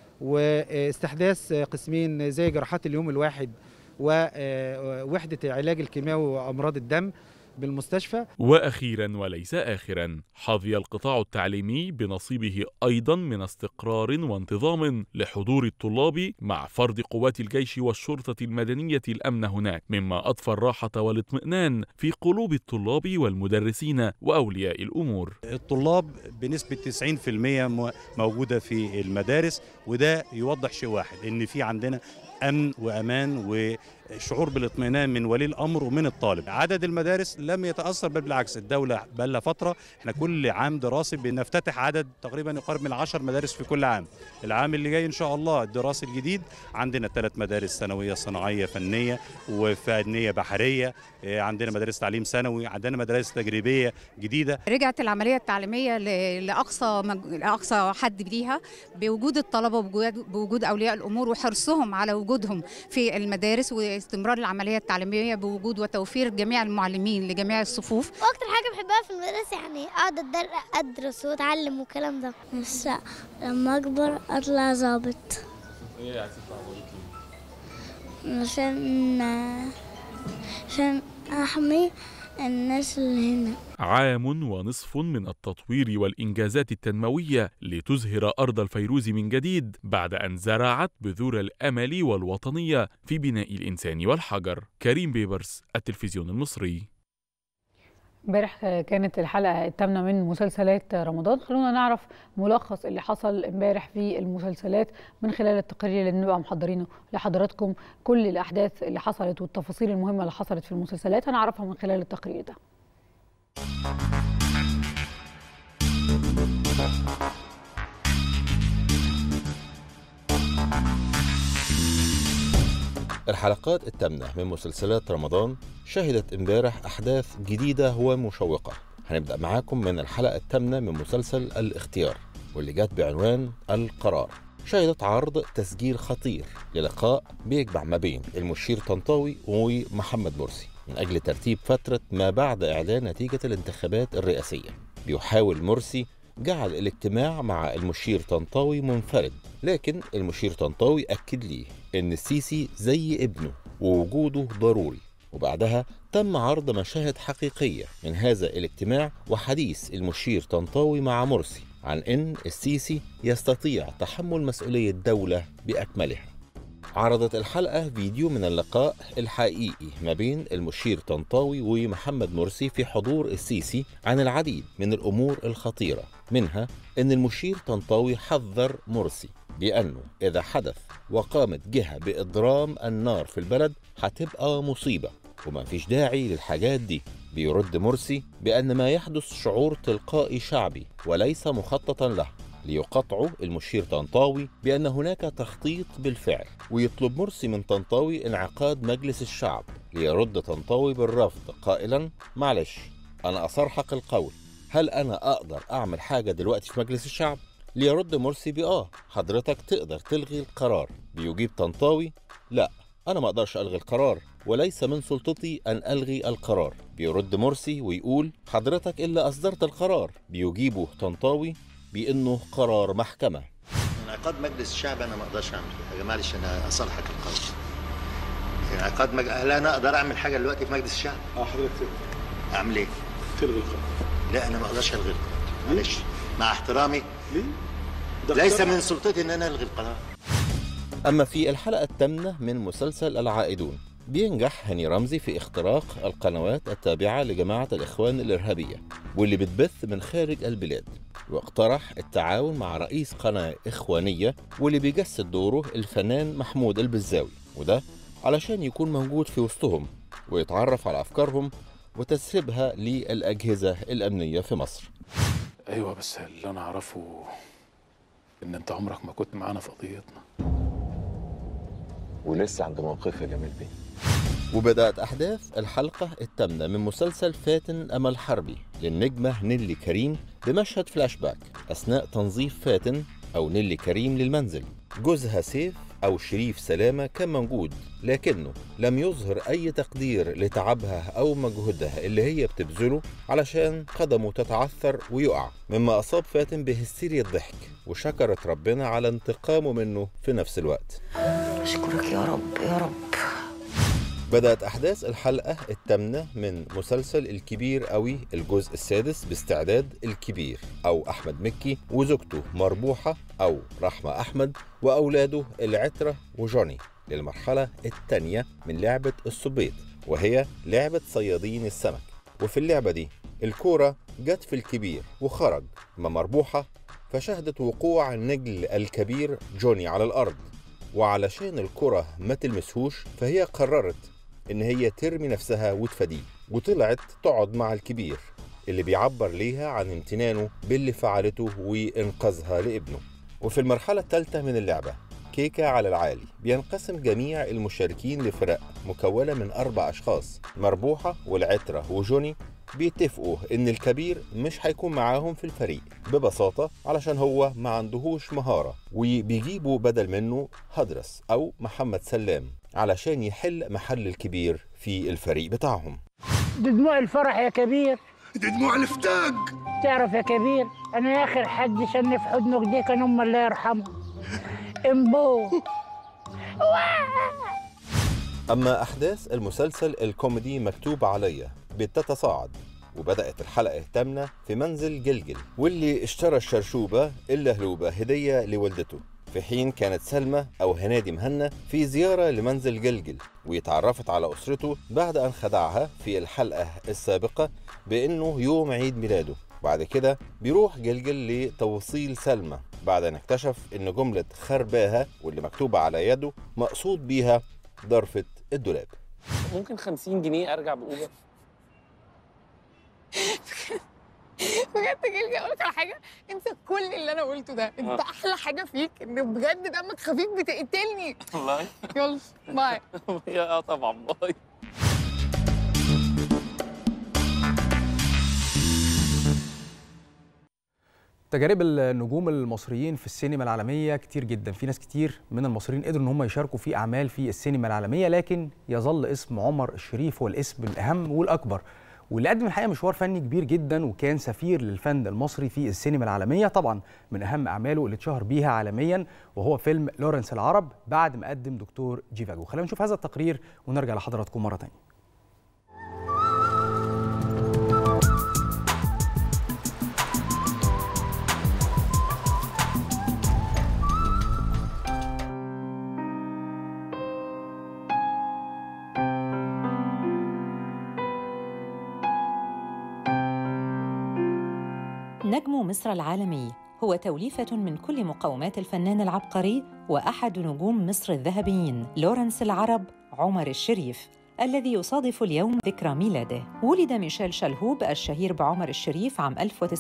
Speaker 24: واستحداث قسمين زي جراحات اليوم الواحد ووحدة علاج الكيماوي وأمراض الدم بالمستشفى
Speaker 13: واخيرا وليس اخرا حظي القطاع التعليمي بنصيبه ايضا من استقرار وانتظام لحضور الطلاب مع فرض قوات الجيش والشرطه المدنيه الامن هناك مما اضفى الراحه والاطمئنان في قلوب الطلاب والمدرسين واولياء الامور
Speaker 25: الطلاب بنسبة 90% مو- موجودة في المدارس وده يوضح شيء واحد ان في عندنا امن وامان وشعور بالاطمئنان من ولي الامر ومن الطالب عدد المدارس لم يتاثر بل بالعكس الدوله بقى لها فتره احنا كل عام دراسي بنفتتح عدد تقريبا يقارب من 10 مدارس في كل عام العام اللي جاي ان شاء الله الدراسي الجديد عندنا ثلاث مدارس ثانويه صناعيه فنيه وفنيه بحريه إيه، عندنا مدارس تعليم ثانوي عندنا مدارس تجريبيه جديده
Speaker 26: رجعت العملية التعليمية ل- لأقصى مج... لأقصى حد ليها بوجود الطلبة وبوجود بوجود أولياء الأمور وحرصهم على وجودهم في المدارس واستمرار العملية التعليمية بوجود وتوفير جميع المعلمين لجميع الصفوف
Speaker 27: واكتر حاجه بحبها في المدرسه يعني اقعد أدر- ادرس واتعلم والكلام ده بس لما اكبر اطلع ظابط
Speaker 13: ايه عايز تطلع
Speaker 27: عشان عشان احمي الناس اللي هنا
Speaker 13: عام ونصف من التطوير والإنجازات التنموية لتزهر أرض الفيروز من جديد بعد أن زرعت بذور الأمل والوطنية في بناء الإنسان والحجر كريم بيبرس التلفزيون المصري
Speaker 8: امبارح كانت الحلقة الثامنة من مسلسلات رمضان خلونا نعرف ملخص اللي حصل امبارح في المسلسلات من خلال التقرير اللي بنبقى محضرينه لحضراتكم كل الأحداث اللي حصلت والتفاصيل المهمة اللي حصلت في المسلسلات هنعرفها من خلال التقرير ده
Speaker 28: الحلقات الثامنة من مسلسلات رمضان شهدت امبارح أحداث جديدة ومشوقة هنبدأ معاكم من الحلقة الثامنة من مسلسل الاختيار واللي جت بعنوان القرار شهدت عرض تسجيل خطير للقاء بيجمع ما بين المشير طنطاوي ومحمد مرسي من أجل ترتيب فترة ما بعد إعلان نتيجة الانتخابات الرئاسية بيحاول مرسي جعل الاجتماع مع المشير طنطاوي منفرد لكن المشير طنطاوي أكد ليه إن السيسي زي ابنه ووجوده ضروري وبعدها تم عرض مشاهد حقيقية من هذا الاجتماع وحديث المشير طنطاوي مع مرسي عن إن السيسي يستطيع تحمل مسؤولية دولة بأكملها عرضت الحلقة فيديو من اللقاء الحقيقي ما بين المشير طنطاوي ومحمد مرسي في حضور السيسي عن العديد من الأمور الخطيرة منها أن المشير طنطاوي حذر مرسي بأنه إذا حدث وقامت جهة بإضرام النار في البلد هتبقى مصيبة وما فيش داعي للحاجات دي بيرد مرسي بأن ما يحدث شعور تلقائي شعبي وليس مخططا له ليقطعوا المشير طنطاوي بأن هناك تخطيط بالفعل ويطلب مرسي من طنطاوي انعقاد مجلس الشعب ليرد طنطاوي بالرفض قائلا معلش أنا أصرحك القول هل أنا أقدر أعمل حاجة دلوقتي في مجلس الشعب؟ ليرد مرسي بآه حضرتك تقدر تلغي القرار بيجيب طنطاوي لا أنا ما أقدرش ألغي القرار وليس من سلطتي أن ألغي القرار بيرد مرسي ويقول حضرتك اللي أصدرت القرار بيجيبه طنطاوي بأنه قرار محكمة
Speaker 1: انعقاد مجلس الشعب انا ما اقدرش اعمل حاجه معلش انا اصالحك القول انعقاد مج... هل انا اقدر اعمل حاجه دلوقتي في مجلس الشعب؟
Speaker 2: اه حضرتك
Speaker 1: اعمل ايه؟
Speaker 2: تلغي القرار
Speaker 1: لا انا ما اقدرش الغي القرار معلش مع احترامي
Speaker 2: ليه؟
Speaker 1: ليس من سلطتي ان انا الغي القرار
Speaker 28: أما في الحلقة الثامنة من مسلسل العائدون بينجح هاني رمزي في اختراق القنوات التابعة لجماعة الإخوان الإرهابية واللي بتبث من خارج البلاد واقترح التعاون مع رئيس قناة إخوانية واللي بيجسد دوره الفنان محمود البزاوي وده علشان يكون موجود في وسطهم ويتعرف على أفكارهم وتسريبها للأجهزة الأمنية في مصر
Speaker 2: ايوه بس اللي انا اعرفه ان انت عمرك ما كنت معانا في قضيتنا
Speaker 28: ولسه عند موقف يا جميل بيه وبدأت أحداث الحلقة الثامنة من مسلسل فاتن أمل حربي للنجمة نيلي كريم بمشهد فلاش باك أثناء تنظيف فاتن أو نيلي كريم للمنزل جوزها سيف أو شريف سلامة كان موجود لكنه لم يظهر أي تقدير لتعبها أو مجهودها اللي هي بتبذله علشان قدمه تتعثر ويقع مما أصاب فاتن بهستيريا الضحك وشكرت ربنا على انتقامه منه في نفس الوقت
Speaker 4: أشكرك يا رب يا رب
Speaker 28: بدأت أحداث الحلقة الثامنة من مسلسل الكبير قوي الجزء السادس باستعداد الكبير أو أحمد مكي وزوجته مربوحة أو رحمة أحمد وأولاده العترة وجوني للمرحلة الثانية من لعبة السبيط وهي لعبة صيادين السمك وفي اللعبة دي الكورة جت في الكبير وخرج ما مربوحة فشهدت وقوع النجل الكبير جوني على الأرض وعلشان الكرة ما تلمسهوش فهي قررت إن هي ترمي نفسها وتفديه وطلعت تقعد مع الكبير اللي بيعبر ليها عن امتنانه باللي فعلته وإنقاذها لابنه وفي المرحلة الثالثة من اللعبة كيكة على العالي بينقسم جميع المشاركين لفرق مكونة من أربع أشخاص مربوحة والعترة وجوني بيتفقوا إن الكبير مش هيكون معاهم في الفريق ببساطة علشان هو ما عندهوش مهارة وبيجيبوا بدل منه هدرس أو محمد سلام علشان يحل محل الكبير في الفريق بتاعهم
Speaker 6: دي دموع الفرح يا كبير
Speaker 1: دي دموع الافتاق
Speaker 6: تعرف يا كبير انا اخر حد شن في حضنك دي كان ام الله يرحمها امبو
Speaker 28: أما أحداث المسلسل الكوميدي مكتوب عليا بتتصاعد وبدأت الحلقة الثامنة في منزل جلجل واللي اشترى الشرشوبة اللهلوبة هدية لوالدته في حين كانت سلمى أو هنادي مهنا في زيارة لمنزل جلجل ويتعرفت على أسرته بعد أن خدعها في الحلقة السابقة بأنه يوم عيد ميلاده بعد كده بيروح جلجل لتوصيل سلمى بعد أن اكتشف أن جملة خرباها واللي مكتوبة على يده مقصود بيها ضرفة الدولاب
Speaker 9: ممكن 50 جنيه ارجع باوبر
Speaker 10: بجد جلجل اقول لك على حاجه انت كل اللي انا قلته ده انت
Speaker 9: آه.
Speaker 10: احلى حاجه فيك ان بجد دمك خفيف بتقتلني
Speaker 9: والله
Speaker 10: يلا باي
Speaker 9: اه طبعا باي
Speaker 7: تجارب النجوم المصريين في السينما العالمية كتير جدا في ناس كتير من المصريين قدروا ان هم يشاركوا في اعمال في السينما العالمية لكن يظل اسم عمر الشريف هو الاسم الاهم والاكبر واللي قدم الحقيقه مشوار فني كبير جدا وكان سفير للفن المصري في السينما العالميه طبعا من اهم اعماله اللي اتشهر بيها عالميا وهو فيلم لورنس العرب بعد ما قدم دكتور جيفاجو خلينا نشوف هذا التقرير ونرجع لحضراتكم مره ثانيه
Speaker 11: نجم مصر العالمي هو توليفة من كل مقومات الفنان العبقري وأحد نجوم مصر الذهبيين لورنس العرب عمر الشريف الذي يصادف اليوم ذكرى ميلاده ولد ميشيل شلهوب الشهير بعمر الشريف عام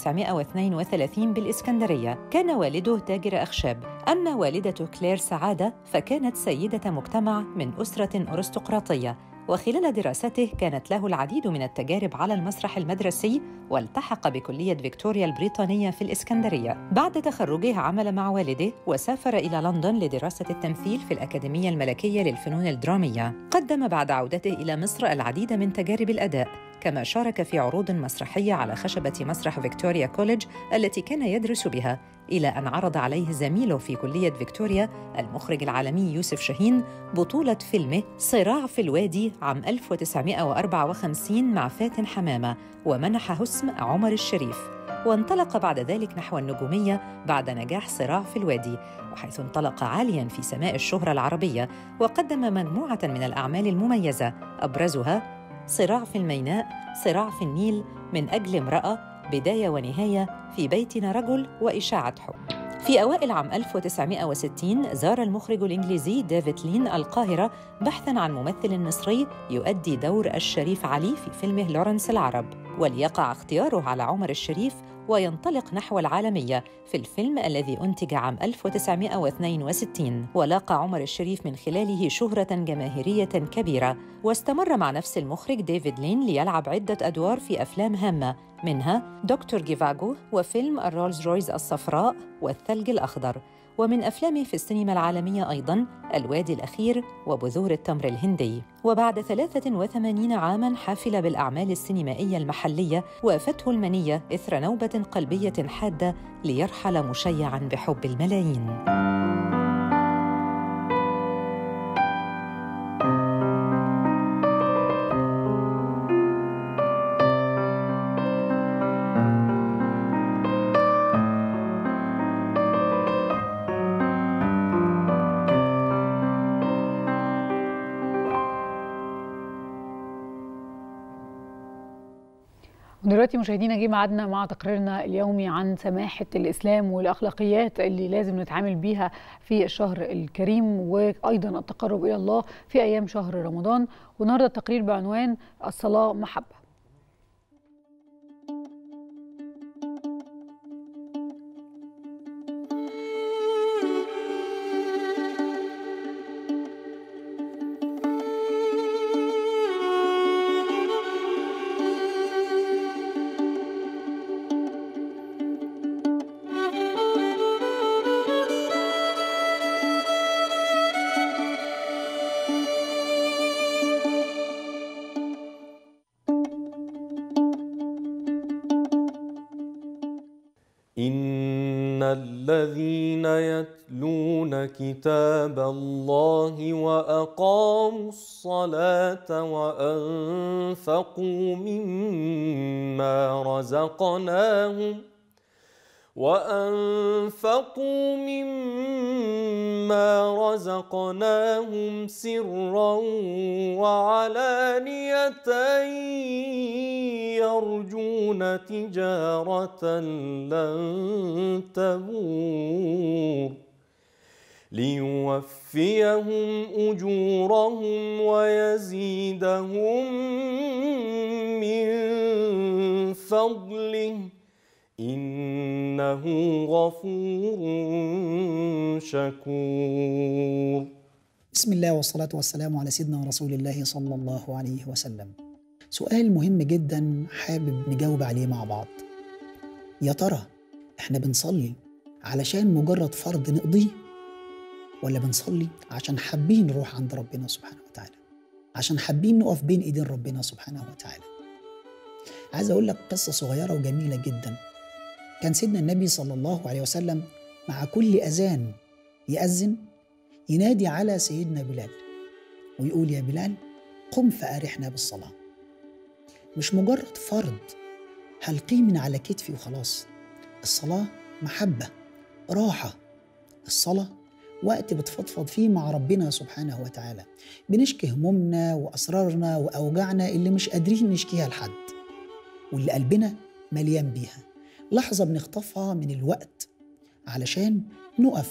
Speaker 11: 1932 بالإسكندرية كان والده تاجر أخشاب أما والدته كلير سعادة فكانت سيدة مجتمع من أسرة أرستقراطية وخلال دراسته كانت له العديد من التجارب على المسرح المدرسي والتحق بكلية فيكتوريا البريطانية في الإسكندرية بعد تخرجه عمل مع والده وسافر إلى لندن لدراسة التمثيل في الأكاديمية الملكية للفنون الدرامية قدم بعد عودته إلى مصر العديد من تجارب الأداء كما شارك في عروض مسرحية على خشبة مسرح فيكتوريا كوليدج التي كان يدرس بها إلى أن عرض عليه زميله في كلية فيكتوريا المخرج العالمي يوسف شاهين بطولة فيلمه صراع في الوادي عام 1954 مع فاتن حمامة ومنحه اسم عمر الشريف وانطلق بعد ذلك نحو النجومية بعد نجاح صراع في الوادي وحيث انطلق عالياً في سماء الشهرة العربية وقدم مجموعة من الأعمال المميزة أبرزها صراع في الميناء صراع في النيل من أجل امرأة بداية ونهاية في بيتنا رجل وإشاعة حب في أوائل عام 1960 زار المخرج الإنجليزي ديفيد لين القاهرة بحثاً عن ممثل مصري يؤدي دور الشريف علي في فيلمه لورنس العرب وليقع اختياره على عمر الشريف وينطلق نحو العالمية في الفيلم الذي أنتج عام 1962 ولاقى عمر الشريف من خلاله شهرة جماهيرية كبيرة واستمر مع نفس المخرج ديفيد لين ليلعب عدة أدوار في أفلام هامة منها دكتور جيفاغو وفيلم الرولز رويز الصفراء والثلج الأخضر ومن أفلامه في السينما العالمية أيضاً الوادي الأخير وبذور التمر الهندي وبعد 83 عاماً حافل بالأعمال السينمائية المحلية وافته المنية إثر نوبة قلبية حادة ليرحل مشيعاً بحب الملايين
Speaker 8: ودلوقتي مشاهدينا جه ميعادنا مع تقريرنا اليومي عن سماحه الاسلام والاخلاقيات اللي لازم نتعامل بيها في الشهر الكريم وايضا التقرب الى الله في ايام شهر رمضان والنهارده التقرير بعنوان الصلاه محبه
Speaker 12: إن الذين يتلون كتاب الله وأقاموا الصلاة وأنفقوا مما رزقناهم وأنفقوا مما رزقناهم سرا وعلانية يرجون تجارة لن تبور ليوفيهم أجورهم ويزيدهم من فضله إنه غفور شكور
Speaker 14: بسم الله والصلاة والسلام على سيدنا رسول الله صلى الله عليه وسلم سؤال مهم جدا حابب نجاوب عليه مع بعض يا ترى احنا بنصلي علشان مجرد فرض نقضيه ولا بنصلي عشان حابين نروح عند ربنا سبحانه وتعالى عشان حابين نقف بين ايدين ربنا سبحانه وتعالى عايز أقول لك قصة صغيرة وجميلة جدا كان سيدنا النبي صلى الله عليه وسلم مع كل أذان يأذن ينادي على سيدنا بلال ويقول يا بلال قم فأرحنا بالصلاة مش مجرد فرض هلقيه من على كتفي وخلاص الصلاة محبة راحة الصلاة وقت بتفضفض فيه مع ربنا سبحانه وتعالى بنشكي همومنا وأسرارنا وأوجاعنا اللي مش قادرين نشكيها لحد واللي قلبنا مليان بيها لحظة بنخطفها من الوقت علشان نقف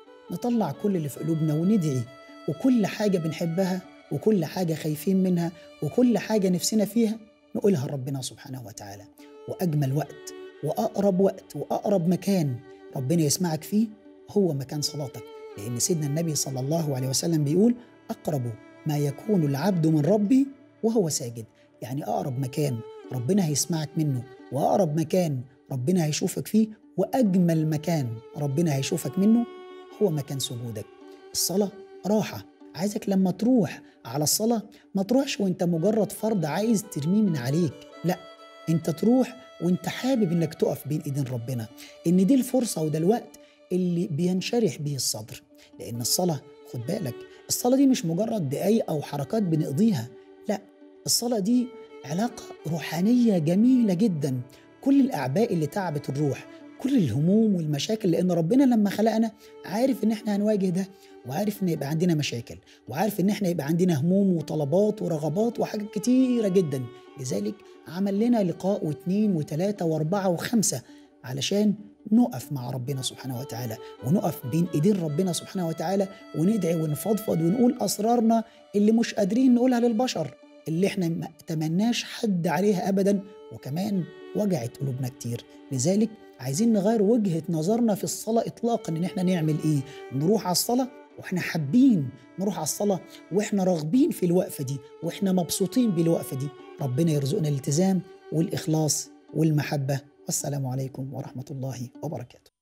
Speaker 14: نطلع كل اللي في قلوبنا وندعي وكل حاجة بنحبها وكل حاجة خايفين منها وكل حاجة نفسنا فيها نقولها لربنا سبحانه وتعالى وأجمل وقت وأقرب وقت وأقرب مكان ربنا يسمعك فيه هو مكان صلاتك لأن سيدنا النبي صلى الله عليه وسلم بيقول أقرب ما يكون العبد من ربي وهو ساجد يعني أقرب مكان ربنا هيسمعك منه وأقرب مكان ربنا هيشوفك فيه وأجمل مكان ربنا هيشوفك منه هو مكان سجودك الصلاة راحة عايزك لما تروح على الصلاة ما تروحش وانت مجرد فرض عايز ترميه من عليك لا انت تروح وانت حابب انك تقف بين ايدين ربنا ان دي الفرصة وده الوقت اللي بينشرح بيه الصدر لان الصلاة خد بالك الصلاة دي مش مجرد دقايق او حركات بنقضيها لا الصلاة دي علاقة روحانية جميلة جدا كل الأعباء اللي تعبت الروح كل الهموم والمشاكل لأن ربنا لما خلقنا عارف إن إحنا هنواجه ده وعارف إن يبقى عندنا مشاكل وعارف إن إحنا يبقى عندنا هموم وطلبات ورغبات وحاجات كتيرة جدا لذلك عمل لنا لقاء واثنين وثلاثة وأربعة وخمسة علشان نقف مع ربنا سبحانه وتعالى ونقف بين ايدين ربنا سبحانه وتعالى وندعي ونفضفض ونقول اسرارنا اللي مش قادرين نقولها للبشر اللي احنا ما تمناش حد عليها ابدا وكمان وجعت قلوبنا كتير لذلك عايزين نغير وجهة نظرنا في الصلاة إطلاقا إن إحنا نعمل إيه؟ نروح على الصلاة وإحنا حابين نروح على الصلاة وإحنا راغبين في الوقفة دي وإحنا مبسوطين بالوقفة دي ربنا يرزقنا الالتزام والإخلاص والمحبة والسلام عليكم ورحمة الله وبركاته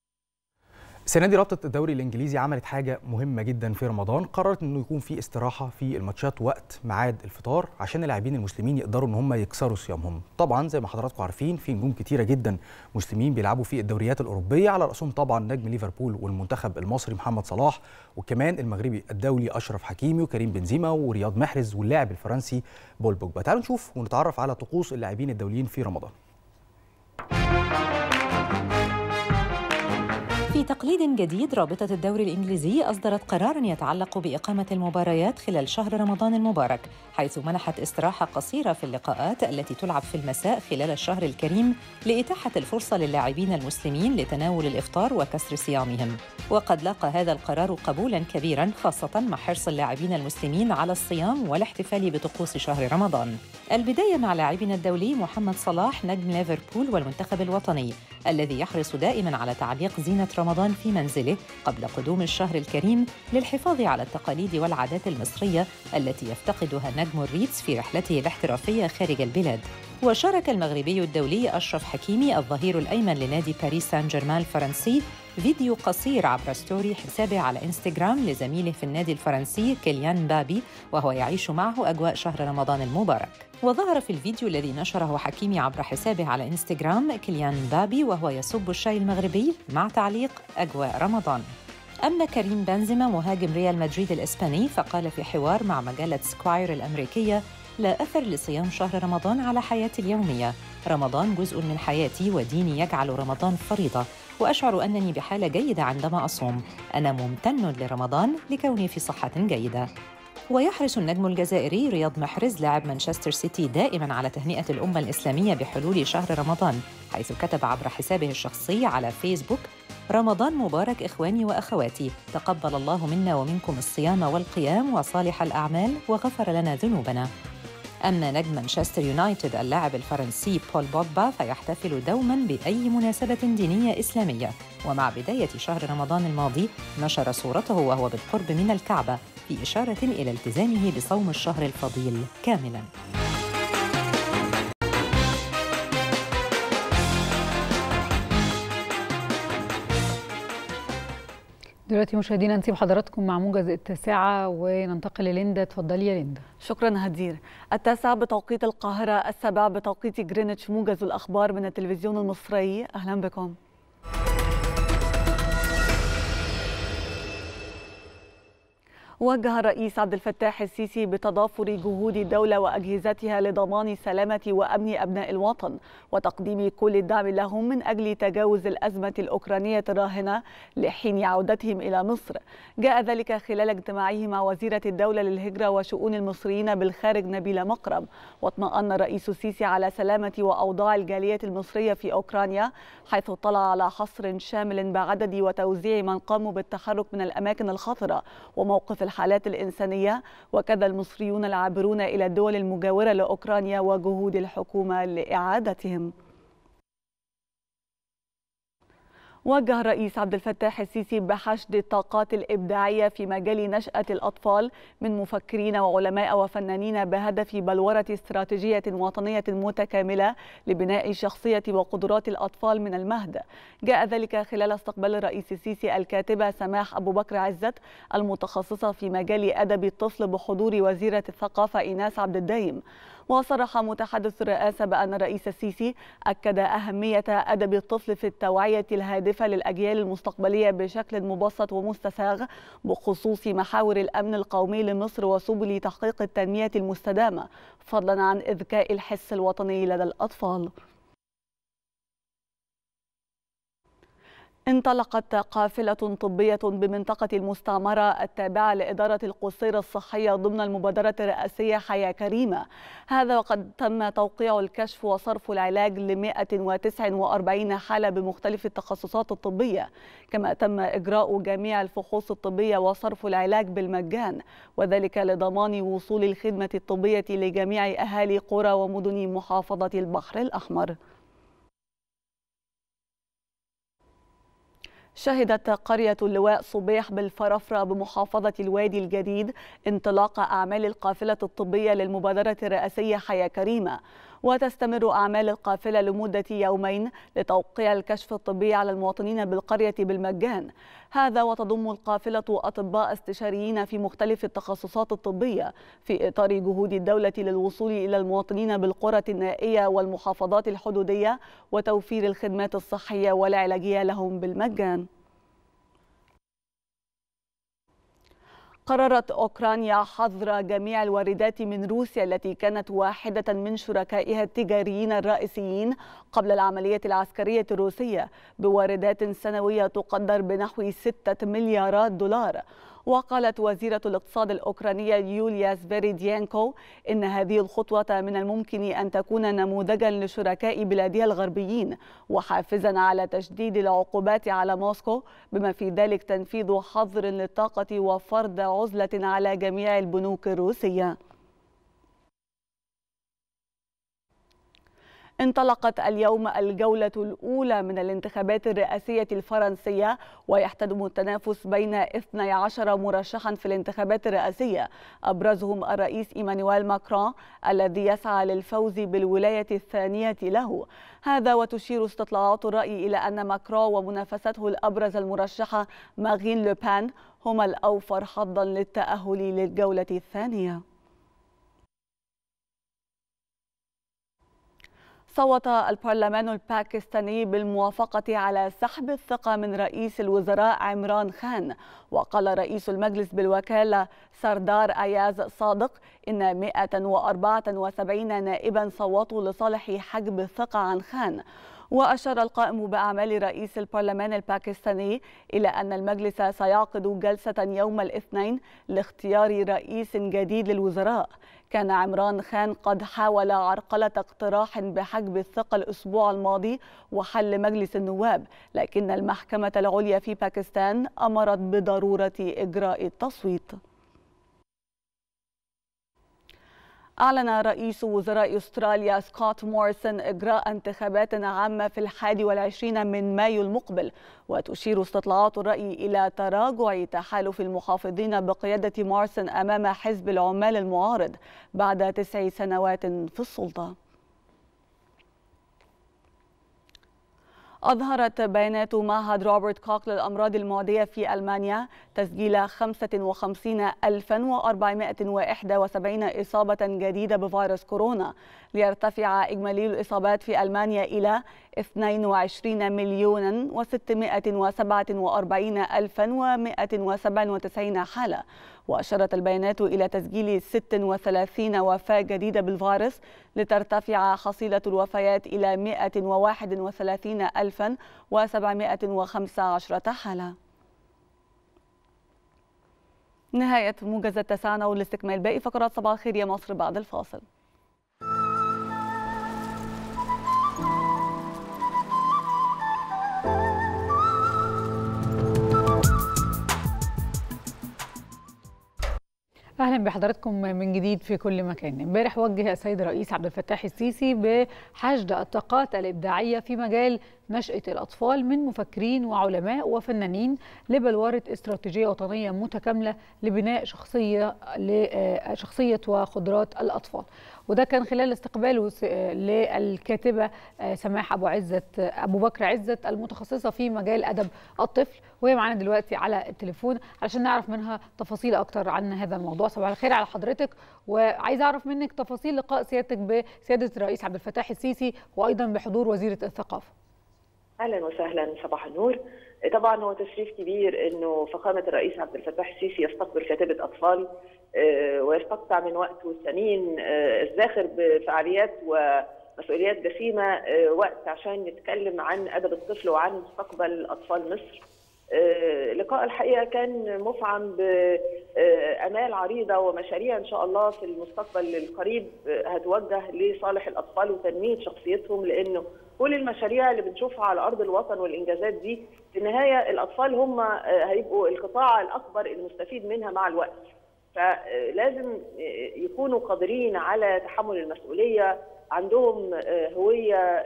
Speaker 7: السنه دي رابطه الدوري الانجليزي عملت حاجه مهمه جدا في رمضان قررت انه يكون في استراحه في الماتشات وقت ميعاد الفطار عشان اللاعبين المسلمين يقدروا ان هم يكسروا صيامهم طبعا زي ما حضراتكم عارفين في نجوم كتيره جدا مسلمين بيلعبوا في الدوريات الاوروبيه على راسهم طبعا نجم ليفربول والمنتخب المصري محمد صلاح وكمان المغربي الدولي اشرف حكيمي وكريم بنزيما ورياض محرز واللاعب الفرنسي بول بوجبا تعالوا نشوف ونتعرف على طقوس اللاعبين الدوليين في رمضان
Speaker 11: في تقليد جديد رابطة الدوري الإنجليزي أصدرت قرارا يتعلق بإقامة المباريات خلال شهر رمضان المبارك حيث منحت استراحة قصيرة في اللقاءات التي تلعب في المساء خلال الشهر الكريم لإتاحة الفرصة للاعبين المسلمين لتناول الإفطار وكسر صيامهم وقد لاقى هذا القرار قبولا كبيرا خاصة مع حرص اللاعبين المسلمين على الصيام والاحتفال بطقوس شهر رمضان البداية مع لاعبنا الدولي محمد صلاح نجم ليفربول والمنتخب الوطني الذي يحرص دائما على تعليق زينة رمضان في منزله قبل قدوم الشهر الكريم للحفاظ على التقاليد والعادات المصرية التي يفتقدها نجم الريتس في رحلته الاحترافية خارج البلاد وشارك المغربي الدولي أشرف حكيمي الظهير الأيمن لنادي باريس سان جيرمان الفرنسي فيديو قصير عبر ستوري حسابه على انستغرام لزميله في النادي الفرنسي كيليان بابي وهو يعيش معه أجواء شهر رمضان المبارك وظهر في الفيديو الذي نشره حكيمي عبر حسابه على انستغرام كيليان بابي وهو يصب الشاي المغربي مع تعليق أجواء رمضان أما كريم بنزيما مهاجم ريال مدريد الإسباني فقال في حوار مع مجلة سكواير الأمريكية لا أثر لصيام شهر رمضان على حياتي اليومية رمضان جزء من حياتي وديني يجعل رمضان فريضة وأشعر أنني بحالة جيدة عندما أصوم أنا ممتن لرمضان لكوني في صحة جيدة ويحرص النجم الجزائري رياض محرز لاعب مانشستر سيتي دائما على تهنئة الأمة الإسلامية بحلول شهر رمضان حيث كتب عبر حسابه الشخصي على فيسبوك رمضان مبارك إخواني وأخواتي تقبل الله منا ومنكم الصيام والقيام وصالح الأعمال وغفر لنا ذنوبنا أما نجم مانشستر يونايتد اللاعب الفرنسي بول بوجبا فيحتفل دوما بأي مناسبة دينية إسلامية ومع بداية شهر رمضان الماضي نشر صورته وهو بالقرب من الكعبة في إشارة إلى التزامه بصوم الشهر الفضيل كاملاً
Speaker 8: دلوقتي مشاهدينا نسيب حضراتكم مع موجز التاسعة وننتقل لليندا اتفضلي يا ليندا
Speaker 15: شكرا هدير التاسع بتوقيت القاهرة السابع بتوقيت جرينتش موجز الأخبار من التلفزيون المصري أهلا بكم وجه الرئيس عبد الفتاح السيسي بتضافر جهود الدولة وأجهزتها لضمان سلامة وأمن أبناء الوطن وتقديم كل الدعم لهم من أجل تجاوز الأزمة الأوكرانية الراهنة لحين عودتهم إلى مصر جاء ذلك خلال اجتماعه مع وزيرة الدولة للهجرة وشؤون المصريين بالخارج نبيلة مقرم واطمأن الرئيس السيسي على سلامة وأوضاع الجالية المصرية في أوكرانيا حيث اطلع على حصر شامل بعدد وتوزيع من قاموا بالتحرك من الأماكن الخطرة وموقف الحالات الإنسانية وكذا المصريون العابرون إلى الدول المجاورة لأوكرانيا وجهود الحكومة لإعادتهم وجه الرئيس عبد الفتاح السيسي بحشد الطاقات الإبداعية في مجال نشأة الأطفال من مفكرين وعلماء وفنانين بهدف بلورة استراتيجية وطنية متكاملة لبناء شخصية وقدرات الأطفال من المهد جاء ذلك خلال استقبال الرئيس السيسي الكاتبة سماح أبو بكر عزت المتخصصة في مجال أدب الطفل بحضور وزيرة الثقافة إيناس عبد الدايم وصرح متحدث الرئاسة بأن الرئيس السيسي أكد أهمية أدب الطفل في التوعية الهادفة للأجيال المستقبلية بشكل مبسط ومستساغ بخصوص محاور الأمن القومي لمصر وسبل تحقيق التنمية المستدامة فضلا عن إذكاء الحس الوطني لدى الأطفال انطلقت قافلة طبية بمنطقة المستعمرة التابعة لإدارة القصيرة الصحية ضمن المبادرة الرئاسية حياة كريمة هذا وقد تم توقيع الكشف وصرف العلاج ل 149 حالة بمختلف التخصصات الطبية كما تم إجراء جميع الفحوص الطبية وصرف العلاج بالمجان وذلك لضمان وصول الخدمة الطبية لجميع أهالي قرى ومدن محافظة البحر الأحمر شهدت قرية اللواء صبيح بالفرافرة بمحافظة الوادي الجديد انطلاق أعمال القافلة الطبية للمبادرة الرئاسية حياة كريمة وتستمر أعمال القافلة لمدة يومين لتوقيع الكشف الطبي على المواطنين بالقرية بالمجان هذا وتضم القافلة أطباء استشاريين في مختلف التخصصات الطبية في إطار جهود الدولة للوصول إلى المواطنين بالقرى النائية والمحافظات الحدودية وتوفير الخدمات الصحية والعلاجية لهم بالمجان قررت أوكرانيا حظر جميع الواردات من روسيا التي كانت واحدة من شركائها التجاريين الرئيسيين قبل العملية العسكرية الروسية بواردات سنوية تقدر بنحو 6 مليارات دولار وقالت وزيرة الاقتصاد الأوكرانية يوليا سفيريديانكو إن هذه الخطوة من الممكن أن تكون نموذجا لشركاء بلادها الغربيين وحافزا على تشديد العقوبات على موسكو بما في ذلك تنفيذ حظر للطاقة وفرض عزلة على جميع البنوك الروسية انطلقت اليوم الجولة الأولى من الانتخابات الرئاسية الفرنسية ويحتدم التنافس بين 12 مرشحا في الانتخابات الرئاسية أبرزهم الرئيس إيمانويل ماكرون الذي يسعى للفوز بالولاية الثانية له هذا وتشير استطلاعات الرأي إلى أن ماكرون ومنافسته الأبرز المرشحة ماغين لوبان هما الأوفر حظا للتأهل للجولة الثانية صوت البرلمان الباكستاني بالموافقة على سحب الثقة من رئيس الوزراء عمران خان وقال رئيس المجلس بالوكالة سردار أياز صادق إن 174 نائبا صوتوا لصالح حجب الثقة عن خان وأشار القائم بأعمال رئيس البرلمان الباكستاني إلى أن المجلس سيعقد جلسة يوم الاثنين لاختيار رئيس جديد للوزراء كان عمران خان قد حاول عرقلة اقتراح بحجب الثقة الأسبوع الماضي وحل مجلس النواب لكن المحكمة العليا في باكستان أمرت بضرورة إجراء التصويت أعلن رئيس وزراء أستراليا سكوت موريسون إجراء انتخابات عامة في الحادي والعشرين من مايو المقبل وتشير استطلاعات الرأي إلى تراجع تحالف المحافظين بقيادة موريسون أمام حزب العمال المعارض بعد تسع سنوات في السلطة أظهرت بيانات معهد روبرت كوك للأمراض المعدية في ألمانيا تسجيل 55471 إصابة جديدة بفيروس كورونا ليرتفع إجمالي الإصابات في ألمانيا إلى 22 مليون و647 حالة وأشارت البيانات إلى تسجيل 36 وفاة جديدة بالفيروس لترتفع حصيلة الوفيات إلى 131715 حالة نهاية موجز التاسعة نعود لاستكمال باقي فقرات صباح الخير يا مصر بعد الفاصل
Speaker 8: اهلا بحضراتكم من جديد في كل مكان امبارح وجه السيد الرئيس عبد الفتاح السيسي بحشد الطاقات الابداعيه في مجال نشاه الاطفال من مفكرين وعلماء وفنانين لبلوره استراتيجيه وطنيه متكامله لبناء شخصيه لشخصيه وقدرات الاطفال وده كان خلال استقباله للكاتبه سماح ابو عزت ابو بكر عزت المتخصصه في مجال ادب الطفل وهي معانا دلوقتي على التليفون علشان نعرف منها تفاصيل اكتر عن هذا الموضوع صباح الخير على حضرتك وعايزه اعرف منك تفاصيل لقاء سيادتك بسياده الرئيس عبد الفتاح السيسي وايضا بحضور وزيره الثقافه
Speaker 3: اهلا وسهلا صباح النور طبعا هو تشريف كبير انه فخامه الرئيس عبد الفتاح السيسي يستقبل كاتبه اطفال ويستقطع من وقته الثمين الزاخر بفعاليات ومسؤوليات جسيمه وقت عشان نتكلم عن ادب الطفل وعن مستقبل اطفال مصر لقاء الحقيقه كان مفعم بامال عريضه ومشاريع ان شاء الله في المستقبل القريب هتوجه لصالح الاطفال وتنميه شخصيتهم لانه كل المشاريع اللي بنشوفها على ارض الوطن والانجازات دي في النهايه الاطفال هم هيبقوا القطاع الاكبر المستفيد منها مع الوقت فلازم يكونوا قادرين على تحمل المسؤوليه عندهم هويه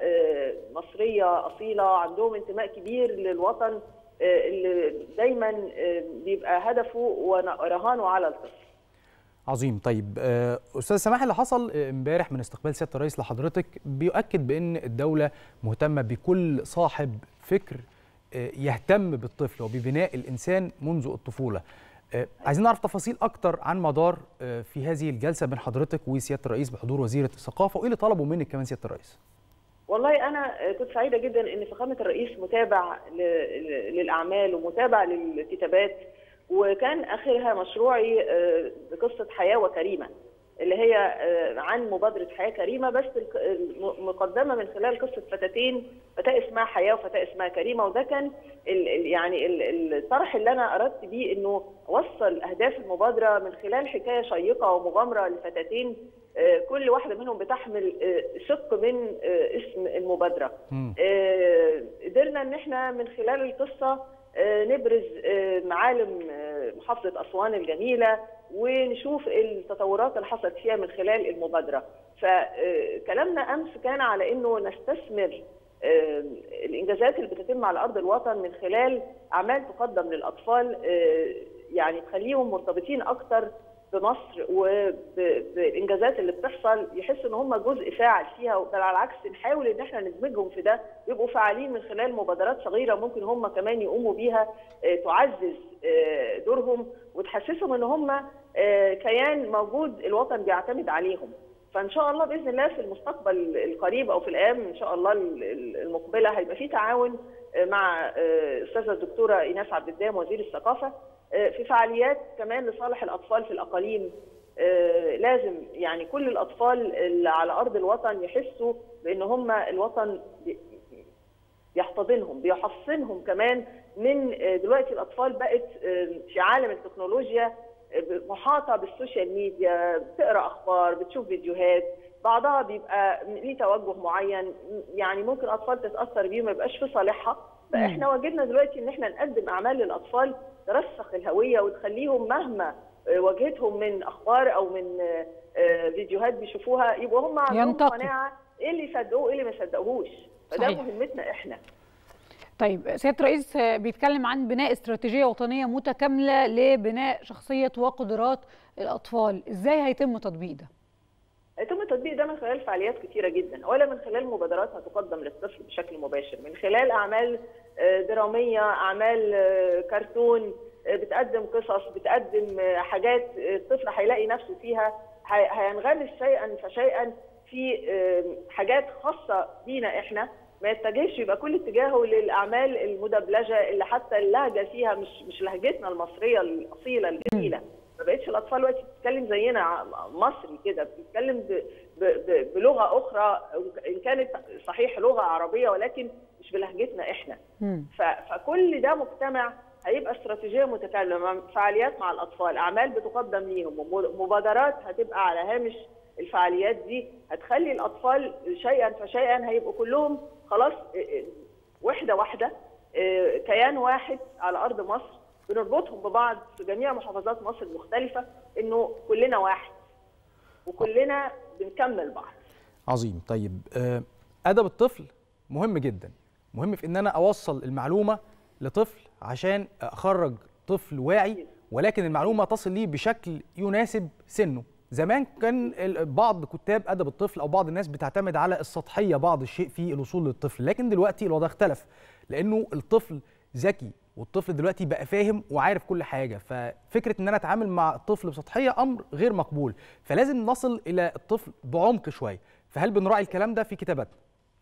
Speaker 3: مصريه اصيله عندهم انتماء كبير للوطن اللي دايما بيبقى هدفه ورهانه على الطفل
Speaker 7: عظيم طيب استاذ سماح اللي حصل امبارح من استقبال سياده الرئيس لحضرتك بيؤكد بان الدوله مهتمه بكل صاحب فكر يهتم بالطفل وببناء الانسان منذ الطفوله عايزين نعرف تفاصيل اكتر عن مدار في هذه الجلسه بين حضرتك وسياده الرئيس بحضور وزيره الثقافه وايه اللي طلبوا منك كمان سياده الرئيس
Speaker 3: والله انا كنت سعيده جدا ان فخامه الرئيس متابع للاعمال ومتابع للكتابات وكان اخرها مشروعي بقصه حياه وكريمه اللي هي عن مبادره حياه كريمه بس مقدمه من خلال قصه فتاتين فتاه اسمها حياه وفتاه اسمها كريمه وده كان ال يعني الطرح اللي انا اردت بيه انه اوصل اهداف المبادره من خلال حكايه شيقه ومغامره لفتاتين كل واحده منهم بتحمل شق من اسم المبادره قدرنا ان احنا من خلال القصه نبرز معالم محافظه اسوان الجميله ونشوف التطورات اللي حصلت فيها من خلال المبادره فكلامنا امس كان على انه نستثمر الانجازات اللي بتتم على ارض الوطن من خلال اعمال تقدم للاطفال يعني تخليهم مرتبطين اكتر بمصر وبالانجازات اللي بتحصل يحسوا ان هم جزء فاعل فيها بل على العكس نحاول ان احنا ندمجهم في ده يبقوا فاعلين من خلال مبادرات صغيره ممكن هم كمان يقوموا بيها تعزز دورهم وتحسسهم ان هم كيان موجود الوطن بيعتمد عليهم فان شاء الله باذن الله في المستقبل القريب او في الايام ان شاء الله المقبله هيبقى في تعاون مع الاستاذه الدكتوره ايناس عبد الدام وزير الثقافه في فعاليات كمان لصالح الاطفال في الاقاليم لازم يعني كل الاطفال اللي على ارض الوطن يحسوا بان هم الوطن بيحتضنهم بيحصنهم كمان من دلوقتي الاطفال بقت في عالم التكنولوجيا محاطه بالسوشيال ميديا بتقرا اخبار بتشوف فيديوهات بعضها بيبقى ليه توجه معين يعني ممكن اطفال تتاثر بيه وما يبقاش في صالحها فاحنا وجدنا دلوقتي ان احنا نقدم اعمال للاطفال ترسخ الهويه وتخليهم مهما واجهتهم من اخبار او من فيديوهات بيشوفوها يبقوا هم عندهم قناعه ايه اللي يصدقوه وايه اللي ما يصدقوهوش فده
Speaker 8: صحيح.
Speaker 3: مهمتنا احنا
Speaker 8: طيب سياده الرئيس بيتكلم عن بناء استراتيجيه وطنيه متكامله لبناء شخصيه وقدرات الاطفال ازاي هيتم تطبيق ده
Speaker 3: يتم التطبيق ده من خلال فعاليات كثيره جدا ولا من خلال مبادرات هتقدم للطفل بشكل مباشر من خلال اعمال آه، دراميه اعمال آه، كرتون آه، بتقدم قصص بتقدم آه، حاجات آه، الطفل هيلاقي نفسه فيها هي- هينغمس شيئا فشيئا في آه، حاجات خاصه بينا احنا ما يتجهش يبقى كل اتجاهه للاعمال المدبلجه اللي حتى اللهجه فيها مش مش لهجتنا المصريه الاصيله الجميله ما بقتش الاطفال دلوقتي بتتكلم زينا ع- مصري كده بتتكلم ب- ب- ب- بلغه اخرى ان كانت صحيح لغه عربيه ولكن مش بلهجتنا احنا ف- فكل ده مجتمع هيبقى استراتيجيه متكامله مع فعاليات مع الاطفال اعمال بتقدم ليهم وم- مبادرات هتبقى على هامش الفعاليات دي هتخلي الاطفال شيئا فشيئا هيبقوا كلهم خلاص اه، اه، وحده واحده اه، كيان واحد على ارض مصر بنربطهم ببعض في جميع محافظات مصر المختلفه انه كلنا واحد وكلنا بنكمل بعض
Speaker 7: عظيم طيب آه، ادب الطفل مهم جدا مهم في ان انا اوصل المعلومه لطفل عشان اخرج طفل واعي ولكن المعلومه تصل ليه بشكل يناسب سنه زمان كان ال- بعض كتاب ادب الطفل او بعض الناس بتعتمد على السطحيه بعض الشيء في الوصول للطفل لكن دلوقتي الوضع اختلف لانه الطفل ذكي والطفل دلوقتي بقى فاهم وعارف كل حاجه ففكره ان انا اتعامل مع الطفل بسطحيه امر غير مقبول فلازم نصل الى الطفل بعمق شويه فهل بنراعي الكلام ده في كتاباتنا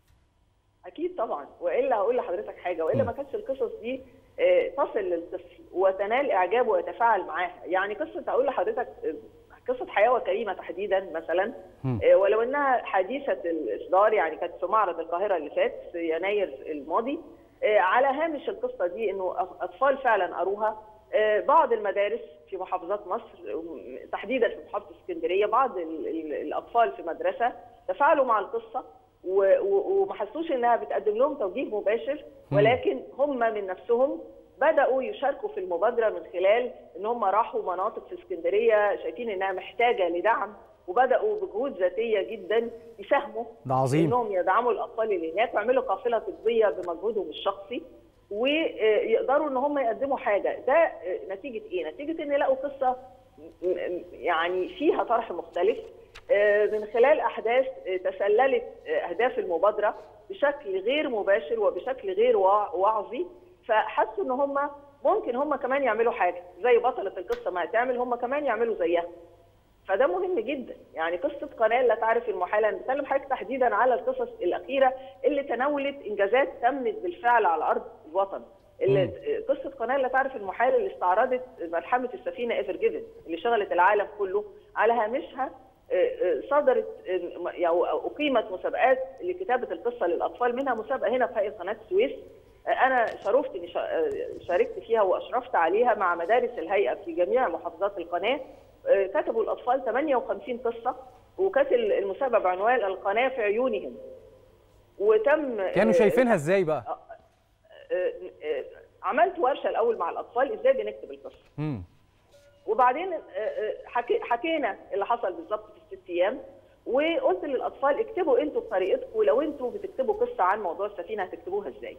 Speaker 3: اكيد طبعا والا هقول لحضرتك حاجه والا ما كانتش القصص دي آه، تصل للطفل وتنال اعجابه ويتفاعل معاها يعني قصه اقول لحضرتك آه، قصه حياه وكريمه تحديدا مثلا
Speaker 5: مم.
Speaker 3: آه، ولو انها حديثه الاصدار يعني كانت في معرض القاهره اللي فات في يناير الماضي آه، على هامش القصه دي انه أف- اطفال فعلا قروها آه، بعض المدارس في محافظات مصر آم، تحديدا في محافظه اسكندريه بعض ال- ال- الاطفال في مدرسه تفاعلوا مع القصه و- و- وما حسوش انها بتقدم لهم توجيه مباشر
Speaker 5: مم.
Speaker 3: ولكن هم من نفسهم بداوا يشاركوا في المبادره من خلال ان هم راحوا مناطق في اسكندريه شايفين انها محتاجه لدعم وبداوا بجهود ذاتيه جدا يساهموا
Speaker 7: ده عظيم.
Speaker 3: انهم يدعموا الاطفال اللي هناك ويعملوا قافله طبيه بمجهودهم الشخصي ويقدروا ان هم يقدموا حاجه ده نتيجه ايه؟ نتيجه ان يلاقوا قصه م- م- يعني فيها طرح مختلف آه، من خلال احداث آه، تسللت آه، اهداف المبادره بشكل غير مباشر وبشكل غير وع- وعظي فحسوا ان هم ممكن هم كمان يعملوا حاجه زي بطله القصه ما هتعمل هم كمان يعملوا زيها فده مهم جدا يعني قصه قناه لا تعرف المحاله أنا بتكلم حضرتك تحديدا على القصص الاخيره اللي تناولت انجازات تمت بالفعل على ارض الوطن اللي قصه قناه لا تعرف المحال اللي استعرضت ملحمه السفينه ايفر جيفن اللي شغلت العالم كله على هامشها آه، آه، صدرت آه، يعني اقيمت مسابقات لكتابه القصه للاطفال منها مسابقه هنا في هيئه قناه السويس آه، انا شرفت اني شا- آه، شاركت فيها واشرفت عليها مع مدارس الهيئه في جميع محافظات القناه آه، كتبوا الاطفال 58 قصه وكانت المسابقه بعنوان القناه في عيونهم وتم
Speaker 7: كانوا
Speaker 3: آه،
Speaker 7: شايفينها ازاي بقى
Speaker 3: آه، آه، عملت ورشه الاول مع الاطفال ازاي بنكتب القصه
Speaker 7: مم.
Speaker 3: وبعدين آه، آه، حكي حكينا اللي حصل بالظبط في الست ايام وقلت للاطفال اكتبوا انتوا بطريقتكم ولو انتوا بتكتبوا قصه عن موضوع السفينه هتكتبوها ازاي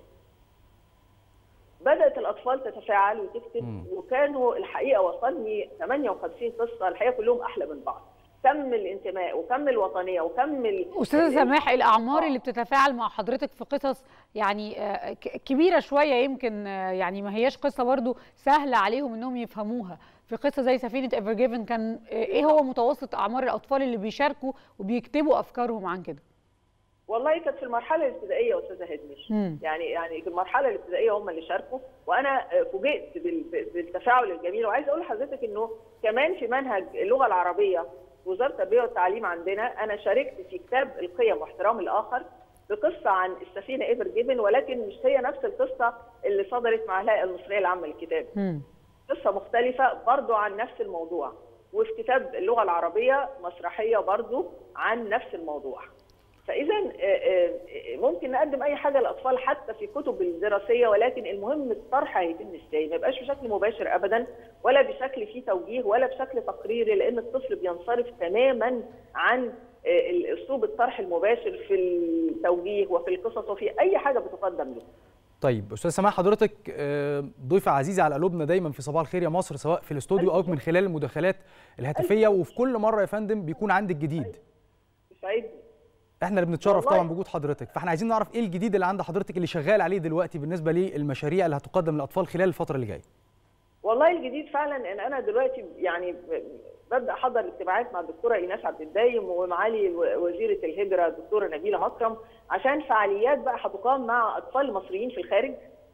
Speaker 3: بدات الاطفال تتفاعل وتكتب وكانوا الحقيقه وصلني 58 قصه الحقيقه كلهم احلى من بعض كم الانتماء وكم الوطنيه وكم ال-
Speaker 8: استاذه سماح الاعمار اللي بتتفاعل مع حضرتك في قصص يعني آه، ك- كبيره شويه يمكن آه، يعني ما هياش قصه برضو سهله عليهم انهم يفهموها في قصه زي سفينه ايفر جيفن كان آه، ايه هو متوسط اعمار الاطفال اللي بيشاركوا وبيكتبوا افكارهم عن كده
Speaker 3: والله كانت في المرحله الابتدائيه يا استاذه هدمش
Speaker 8: مم.
Speaker 3: يعني يعني في المرحله الابتدائيه هم اللي شاركوا وانا آه، فوجئت بال- بالتفاعل الجميل وعايزه اقول لحضرتك انه كمان في منهج اللغه العربيه وزاره التربيه والتعليم عندنا انا شاركت في كتاب القيم واحترام الاخر بقصه عن السفينه ايفر جيفن ولكن مش هي نفس القصه اللي صدرت مع الهيئه المصريه العامه للكتاب قصه مختلفه برضو عن نفس الموضوع وفي كتاب اللغه العربيه مسرحيه برضو عن نفس الموضوع فاذا آه، آه، ممكن نقدم اي حاجه للاطفال حتى في كتب الدراسيه ولكن المهم الطرح هيتم ازاي ما يبقاش بشكل مباشر ابدا ولا بشكل فيه توجيه ولا بشكل تقريري لان الطفل بينصرف تماما عن آه، اسلوب الطرح المباشر في التوجيه وفي القصص وفي اي حاجه بتقدم له
Speaker 7: طيب استاذ سماح حضرتك آه، ضيفه عزيزه على قلوبنا دايما في صباح الخير يا مصر سواء في الاستوديو او من خلال المداخلات الهاتفيه وفي كل مره يا فندم بيكون عندك جديد
Speaker 3: بتسعدني
Speaker 7: احنا اللي بنتشرف
Speaker 3: والله.
Speaker 7: طبعا بوجود حضرتك فاحنا عايزين نعرف ايه الجديد اللي عند حضرتك اللي شغال عليه دلوقتي بالنسبه للمشاريع اللي هتقدم للاطفال خلال الفتره اللي جايه
Speaker 3: والله الجديد فعلا ان انا دلوقتي يعني ب- ببدا احضر الاجتماعات مع الدكتوره ايناس عبد الدايم ومعالي و- وزيره الهجره الدكتوره نبيله مكرم عشان فعاليات بقى هتقام مع اطفال مصريين في الخارج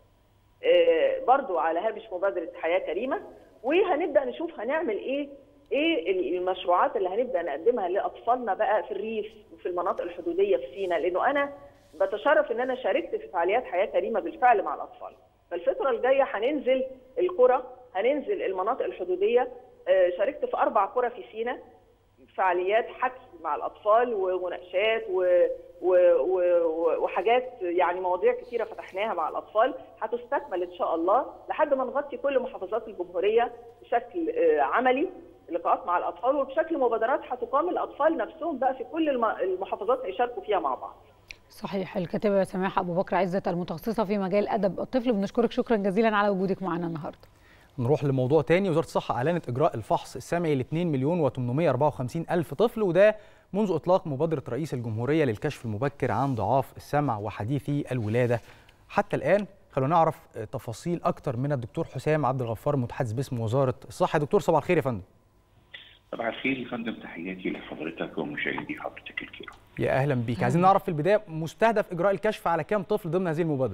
Speaker 3: آه، برضو على هامش مبادره حياه كريمه وهنبدا نشوف هنعمل ايه ايه المشروعات اللي هنبدا نقدمها لاطفالنا بقى في الريف وفي المناطق الحدوديه في سيناء لانه انا بتشرف ان انا شاركت في فعاليات حياه كريمه بالفعل مع الاطفال فالفتره الجايه هننزل القرى هننزل المناطق الحدوديه آه، شاركت في اربع قرى في سيناء فعاليات حكي مع الاطفال ومناقشات و... و... و... وحاجات يعني مواضيع كثيره فتحناها مع الاطفال هتستكمل ان شاء الله لحد ما نغطي كل محافظات الجمهوريه بشكل آه، عملي لقاءات مع الاطفال وبشكل مبادرات هتقام الاطفال نفسهم بقى في كل الم- المحافظات هيشاركوا فيها مع بعض
Speaker 8: صحيح الكاتبه سماح ابو بكر عزت المتخصصه في مجال ادب الطفل بنشكرك شكرا جزيلا على وجودك معنا النهارده
Speaker 7: نروح لموضوع تاني وزاره الصحه اعلنت اجراء الفحص السمعي ل 2 مليون و854 الف طفل وده منذ اطلاق مبادره رئيس الجمهوريه للكشف المبكر عن ضعاف السمع وحديثي الولاده حتى الان خلونا نعرف تفاصيل اكتر من الدكتور حسام عبد الغفار متحدث باسم وزاره الصحه يا دكتور صباح الخير يا فندم
Speaker 5: صباح الخير يا فندم تحياتي لحضرتك ومشاهدي حضرتك الكرام
Speaker 7: يا اهلا بيك عايزين نعرف في البدايه مستهدف اجراء الكشف على كام طفل ضمن هذه المبادره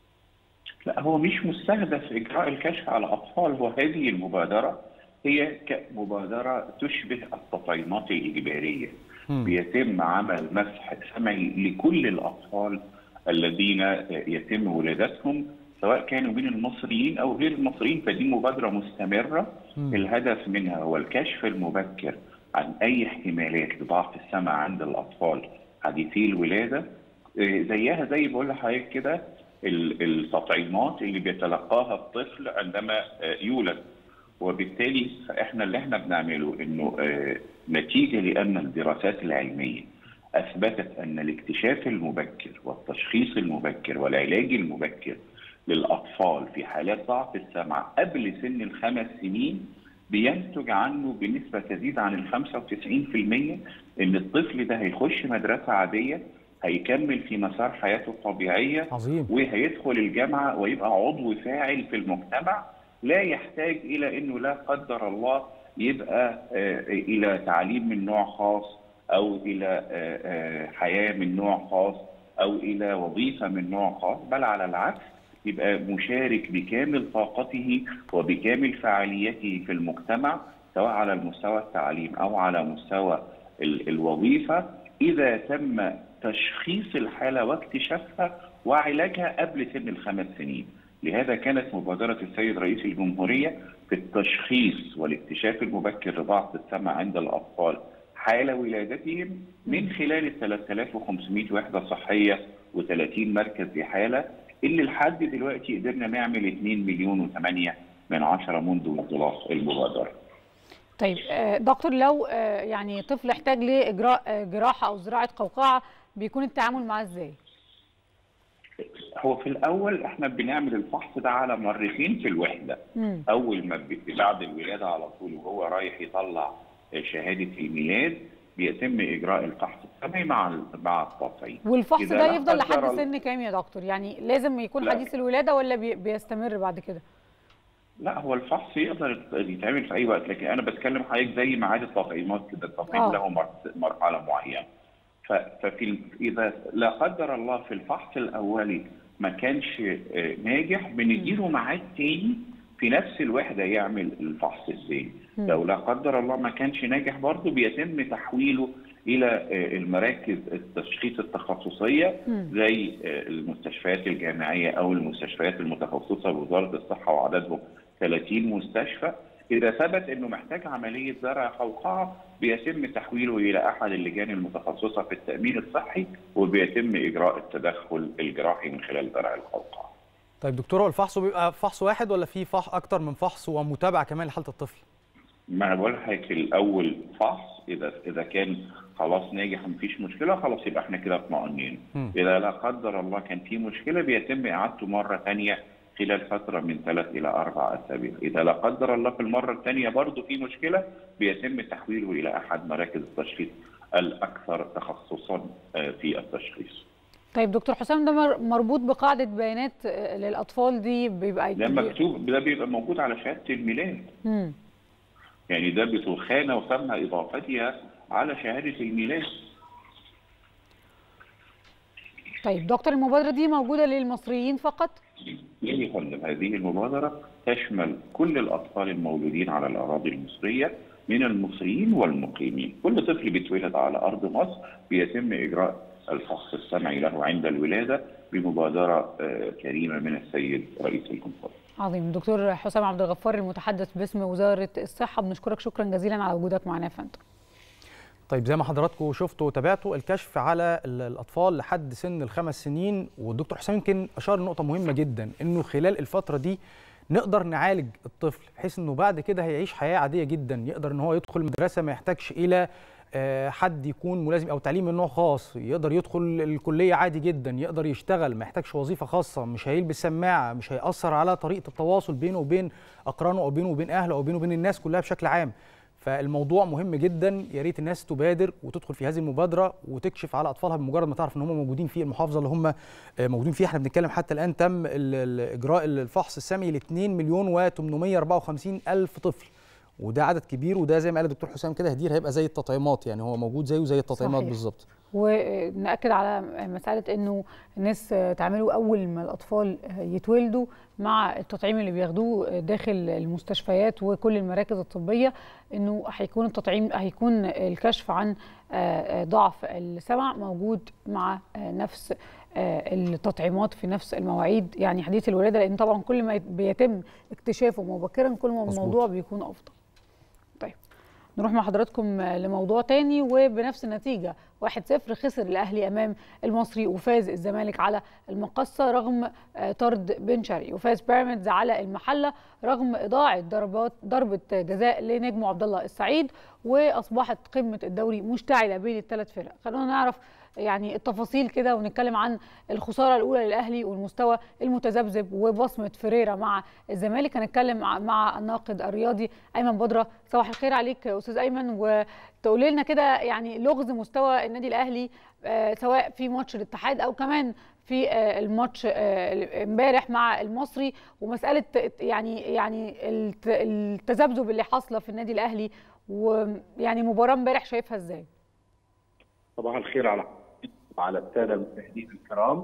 Speaker 5: لا هو مش مستهدف اجراء الكشف على اطفال هو هذه المبادره هي كمبادره تشبه التطعيمات الاجباريه بيتم عمل مسح سمعي لكل الاطفال الذين يتم ولادتهم سواء كانوا من المصريين او غير المصريين فدي مبادره مستمره
Speaker 16: مم.
Speaker 5: الهدف منها هو الكشف المبكر عن اي احتمالات لضعف السمع عند الاطفال حديثي الولاده آه، زيها زي بقول لحضرتك كده ال- التطعيمات اللي بيتلقاها الطفل عندما آه، يولد وبالتالي احنا اللي احنا بنعمله انه آه، نتيجه لان الدراسات العلميه اثبتت ان الاكتشاف المبكر والتشخيص المبكر والعلاج المبكر للاطفال في حالات ضعف السمع قبل سن الخمس سنين بينتج عنه بنسبه تزيد عن ال 95% ان الطفل ده هيخش مدرسه عاديه هيكمل في مسار حياته الطبيعيه
Speaker 7: عظيم
Speaker 5: وهيدخل الجامعه ويبقى عضو فاعل في المجتمع لا يحتاج الى انه لا قدر الله يبقى آه، الى تعليم من نوع خاص او الى آه، آه، حياه من نوع خاص او الى وظيفه من نوع خاص بل على العكس يبقى مشارك بكامل طاقته وبكامل فعاليته في المجتمع سواء على المستوى التعليم او على مستوى ال- الوظيفه اذا تم تشخيص الحاله واكتشافها وعلاجها قبل سن الخمس سنين. لهذا كانت مبادره السيد رئيس الجمهوريه في التشخيص والاكتشاف المبكر لضعف السمع عند الاطفال حال ولادتهم من خلال ال 3500 وحده صحيه و30 مركز إحالة اللي لحد دلوقتي قدرنا نعمل 2 مليون و8 من عشرة منذ انطلاق المبادرة
Speaker 8: طيب آه، دكتور لو آه، يعني طفل احتاج لاجراء آه، جراحه او زراعه قوقعه بيكون التعامل معاه ازاي؟
Speaker 5: هو في الأول احنا بنعمل الفحص ده على مرتين في الوحدة
Speaker 8: مم.
Speaker 5: أول ما ب- بعد الولادة على طول وهو رايح يطلع شهادة الميلاد بيتم إجراء الفحص السمعي مع ال- مع التطعيم
Speaker 8: والفحص
Speaker 5: إذا
Speaker 8: ده
Speaker 5: لا
Speaker 8: يفضل لحد
Speaker 5: قدر
Speaker 8: سن كام يا دكتور؟ يعني لازم يكون
Speaker 5: لا.
Speaker 8: حديث الولاده ولا بي- بيستمر بعد كده؟
Speaker 5: لا هو الفحص يقدر يتعمل في اي وقت لكن انا بتكلم حضرتك زي ميعاد التطعيمات كده التطعيم
Speaker 8: آه.
Speaker 5: له مر- مرحله معينه ف- ففي ال- اذا لا قدر الله في الفحص الاولي ما كانش آه، ناجح بنديله ميعاد تاني في نفس الوحده يعمل الفحص الثاني
Speaker 16: مم.
Speaker 5: لو لا قدر الله ما كانش ناجح برضه بيتم تحويله الى آه، المراكز التشخيص التخصصيه
Speaker 16: مم.
Speaker 5: زي آه، المستشفيات الجامعيه او المستشفيات المتخصصه بوزاره الصحه وعددهم 30 مستشفى اذا ثبت انه محتاج عمليه زرع قوقعه بيتم تحويله الى احد اللجان المتخصصه في التامين الصحي وبيتم اجراء التدخل الجراحي من خلال زرع القوقعه.
Speaker 7: طيب دكتور هو الفحص بيبقى فحص واحد ولا في فحص اكتر من فحص ومتابعه كمان لحاله الطفل
Speaker 5: ما انا بقول لحضرتك الاول فحص اذا اذا كان خلاص ناجح مفيش مشكله خلاص يبقى احنا كده اطمئنين.
Speaker 7: مم.
Speaker 5: اذا لا قدر الله كان في مشكله بيتم اعادته مره ثانيه خلال فتره من ثلاث الى اربع اسابيع، اذا لا قدر الله في المره الثانيه برضه في مشكله بيتم تحويله الى احد مراكز التشخيص الاكثر تخصصا آه، في التشخيص.
Speaker 8: طيب دكتور حسام ده مر- مربوط بقاعده بيانات آه، للاطفال دي بيبقى
Speaker 5: ده مكتوب ده بيبقى موجود على شهاده الميلاد
Speaker 8: مم.
Speaker 5: يعني ده بتخانه وتم اضافتها على شهاده الميلاد.
Speaker 8: طيب دكتور المبادره دي موجوده للمصريين فقط
Speaker 5: يعني يا فندم هذه المبادرة تشمل كل الأطفال المولودين على الأراضي المصرية من المصريين والمقيمين كل طفل بيتولد على أرض مصر بيتم إجراء الفحص السمعي له عند الولادة بمبادرة آه، كريمة من السيد رئيس الجمهورية
Speaker 8: عظيم دكتور حسام عبد الغفار المتحدث باسم وزاره الصحه بنشكرك شكرا جزيلا على وجودك معنا يا فندم
Speaker 7: طيب زي ما حضراتكم شفتوا وتابعتوا الكشف على ال- الاطفال لحد سن الخمس سنين والدكتور حسام يمكن اشار لنقطه مهمه جدا انه خلال الفتره دي نقدر نعالج الطفل بحيث انه بعد كده هيعيش حياه عاديه جدا يقدر ان هو يدخل مدرسه ما يحتاجش الى آه، حد يكون ملازم او تعليم من نوع خاص يقدر يدخل الكليه عادي جدا يقدر يشتغل ما يحتاجش وظيفه خاصه مش هيلبس سماعه مش هيأثر على طريقه التواصل بينه وبين اقرانه او بينه وبين اهله او بينه وبين الناس كلها بشكل عام فالموضوع مهم جدا يا ريت الناس تبادر وتدخل في هذه المبادره وتكشف على اطفالها بمجرد ما تعرف ان هم موجودين في المحافظه اللي هم آه، موجودين فيها احنا بنتكلم حتى الان تم ال- ال- اجراء الفحص السمعي ل 2 مليون و854 الف طفل وده عدد كبير وده زي ما قال الدكتور حسام كده هدير هيبقى زي التطعيمات يعني هو موجود زيه زي التطعيمات
Speaker 8: صحيح.
Speaker 7: بالظبط
Speaker 8: ونأكد على مسألة أنه الناس تعملوا أول ما الأطفال يتولدوا مع التطعيم اللي بياخدوه داخل المستشفيات وكل المراكز الطبية أنه هيكون التطعيم هيكون الكشف عن ضعف السمع موجود مع نفس التطعيمات في نفس المواعيد يعني حديث الولادة لأن طبعا كل ما بيتم اكتشافه مبكرا كل ما الموضوع بيكون أفضل طيب نروح مع حضراتكم لموضوع تاني وبنفس النتيجة 1-0 خسر الأهلي أمام المصري وفاز الزمالك على المقصة رغم طرد بن شرقي وفاز بيراميدز على المحلة رغم إضاعة ضربات ضربة جزاء لنجم عبد الله السعيد وأصبحت قمة الدوري مشتعلة بين الثلاث فرق خلونا نعرف يعني التفاصيل كده ونتكلم عن الخساره الاولى للاهلي والمستوى المتذبذب وبصمه فريرا مع الزمالك هنتكلم مع الناقد الرياضي ايمن بدره صباح الخير عليك استاذ ايمن وتقول لنا كده يعني لغز مستوى النادي الاهلي سواء في ماتش الاتحاد او كمان في الماتش امبارح مع المصري ومساله يعني يعني التذبذب اللي حاصله في النادي الاهلي ويعني مباراه امبارح شايفها ازاي؟
Speaker 16: صباح الخير على وعلى الساده المشاهدين الكرام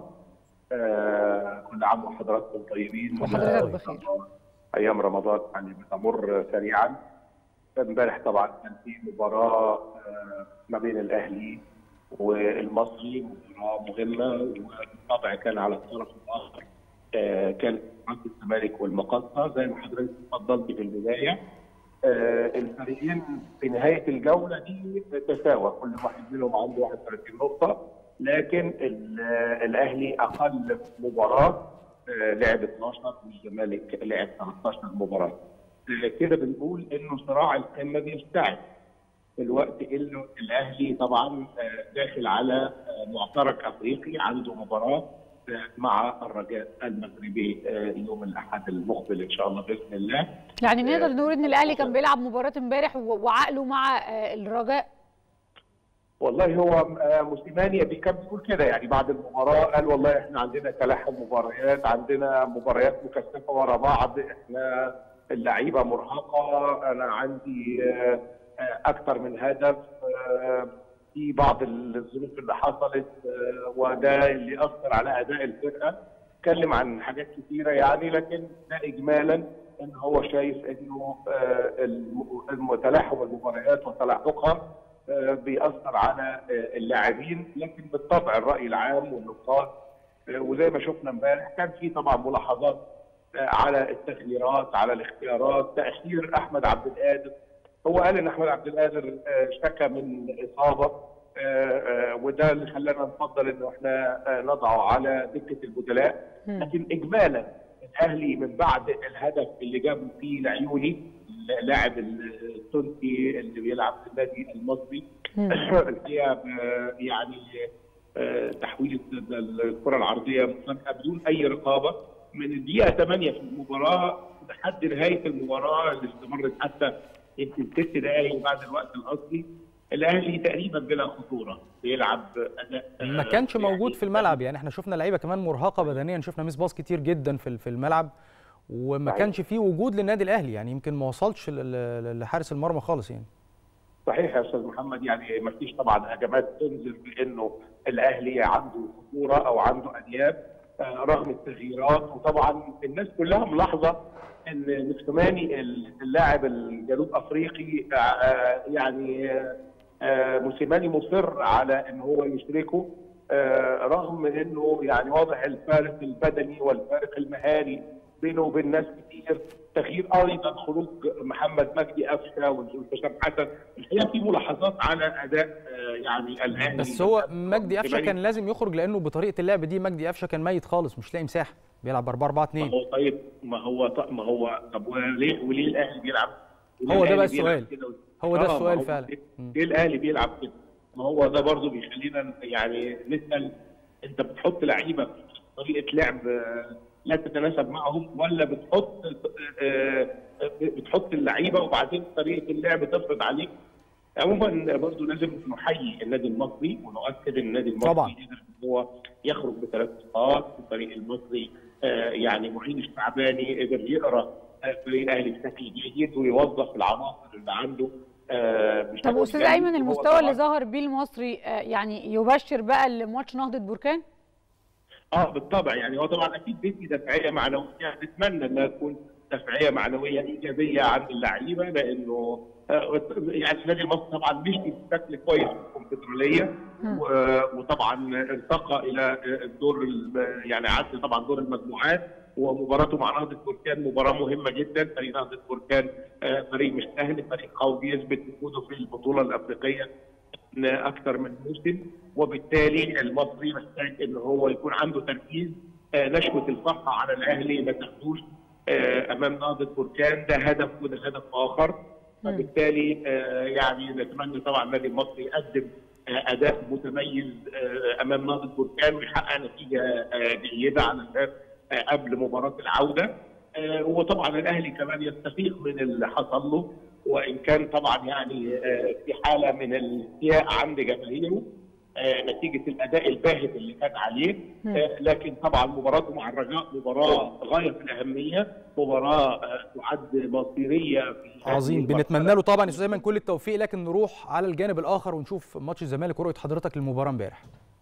Speaker 16: آه كل عام وحضراتكم طيبين
Speaker 8: وحضرتك بخير
Speaker 16: ايام رمضان يعني بتمر سريعا امبارح طبعا كان في مباراه آه ما بين الاهلي والمصري مباراه مهمه وبالطبع كان على الطرف الاخر آه كان مباراه الزمالك والمقصه زي ما حضرتك اتفضلت في البدايه آه الفريقين في نهايه الجوله دي تساوى كل واحد منهم عنده 31 نقطه لكن الاهلي اقل مباراه آه لعب 12 والزمالك لعب 13 مباراه آه كده بنقول انه صراع القمه بيشتعل في الوقت اللي الاهلي طبعا داخل على معترك افريقي عنده مباراه مع الرجاء المغربي يوم الاحد المقبل ان شاء الله باذن الله
Speaker 8: يعني نقدر نقول ان الاهلي كان بيلعب مباراه امبارح وعقله مع الرجاء
Speaker 16: والله هو موسيماني كان بيقول كده يعني بعد المباراه قال والله احنا عندنا تلاحم مباريات عندنا مباريات مكثفه ورا بعض احنا اللعيبه مرهقه انا عندي اكثر من هدف في بعض الظروف اللي حصلت وده اللي اثر على اداء الفرقه اتكلم عن حاجات كثيره يعني لكن ده اجمالا ان هو شايف انه تلاحم المباريات وتلاحقها بيأثر على اللاعبين لكن بالطبع الراي العام والنقاد وزي ما شفنا امبارح كان في طبعا ملاحظات على التغييرات على الاختيارات تاخير احمد عبد القادر هو قال ان احمد عبد القادر اشتكى من اصابه وده اللي خلانا نفضل انه احنا نضعه على دكه البدلاء لكن اجمالا الاهلي من بعد الهدف اللي جابه فيه العيوني اللاعب التونسي اللي بيلعب في النادي المصري الحقيقه يعني تحويل الكره العرضيه مفاجاه بدون اي رقابه من الدقيقه 8 في المباراه لحد نهايه المباراه اللي استمرت حتى يمكن ست دقائق بعد الوقت الاصلي الاهلي تقريبا بلا خطوره بيلعب اداء
Speaker 7: ما كانش موجود في الملعب يعني احنا شفنا لعيبه كمان مرهقه بدنيا شفنا ميس باص كتير جدا في في الملعب وما
Speaker 16: صحيح.
Speaker 7: كانش فيه وجود للنادي الاهلي يعني يمكن ما وصلش ل- ل- لحارس المرمى خالص يعني
Speaker 16: صحيح يا استاذ محمد يعني ما فيش طبعا هجمات تنذر بانه الاهلي عنده خطوره او عنده انياب آه، رغم التغييرات وطبعا الناس كلها ملاحظه ان مكسوماني اللاعب الجنوب افريقي آه، آه، يعني آه، آه، موسيماني مصر على ان هو يشركه آه، رغم انه يعني واضح الفارق البدني والفارق المهاري بينه وبين ناس كتير تغيير ايضا خروج محمد مجدي قفشه وحسام حسن الحقيقه في ملاحظات على اداء آه، يعني الاهلي
Speaker 7: بس هو مجدي قفشه
Speaker 16: موسيماني.
Speaker 7: كان لازم يخرج لانه بطريقه اللعب دي مجدي قفشه كان ميت خالص مش لاقي مساحه بيلعب 4 4 2
Speaker 16: ما هو طيب ما هو ط- ما هو طب وليه وليه الاهلي بيلعب وليه
Speaker 7: هو ده
Speaker 16: الأهلي
Speaker 7: بقى
Speaker 16: بيلعب
Speaker 7: السؤال.
Speaker 16: كده؟
Speaker 7: هو ده
Speaker 16: آه، ما
Speaker 7: السؤال
Speaker 16: هو
Speaker 7: فعلا.
Speaker 16: ليه-
Speaker 7: مم.
Speaker 16: ليه الاهلي بيلعب كده؟ ما هو ده برضه بيخلينا يعني نسال انت بتحط لعيبه في طريقه لعب آه، لا تتناسب معهم ولا بتحط آه، آه، بتحط اللعيبه وبعدين طريقه اللعب تفرض عليك عموما برضه لازم نحيي النادي المصري ونؤكد ان النادي المصري
Speaker 7: طبعاً.
Speaker 16: قدر ان هو يخرج بثلاث نقاط الفريق المصري آه، يعني معين الشعباني قدر يقرا آه، فريق الاهلي بشكل جيد ويوظف العناصر اللي عنده آه، بشكل
Speaker 8: طب استاذ
Speaker 16: جيد.
Speaker 8: ايمن
Speaker 16: وهو
Speaker 8: المستوى
Speaker 16: طبعاً-
Speaker 8: اللي ظهر بيه المصري آه، يعني يبشر بقى لماتش نهضه بركان
Speaker 16: اه بالطبع يعني هو طبعا اكيد بيدي دفعيه معنويه نتمنى انها تكون دفعيه معنويه ايجابيه عن اللعيبه لانه آه، يعني النادي المصري طبعا مشي بشكل كويس في الكونفدراليه و- وطبعا ارتقى الى الدور الم- يعني عدى طبعا دور المجموعات ومباراته مع نهضه بركان مباراه مهمه جدا فريق نهضه بركان آه، فريق مش سهل فريق قوي بيثبت وجوده في البطوله الافريقيه اكثر من موسم وبالتالي المصري محتاج ان هو يكون عنده تركيز آه، نشوه الفرحه على الاهلي ما تاخدوش آه، امام نهضه بركان ده هدف وده هدف اخر فبالتالي آه، يعني نتمنى طبعا النادي المصري يقدم آه، اداء متميز آه، امام نهضه بركان ويحقق نتيجه آه، جيده علشان آه، قبل مباراه العوده آه، وطبعا الاهلي كمان يستفيق من اللي حصل له وان كان طبعا يعني آه، في حاله من الاستياء عند جماهيره آه، نتيجه الاداء الباهت اللي كان عليه آه، لكن طبعا مباراته مع الرجاء مباراه غايه في الاهميه مباراه آه، تعد مصيريه في
Speaker 7: عظيم
Speaker 16: هذه
Speaker 7: بنتمنى له طبعا يا استاذ ايمن كل التوفيق لكن نروح على الجانب الاخر ونشوف ماتش الزمالك ورؤيه حضرتك للمباراه امبارح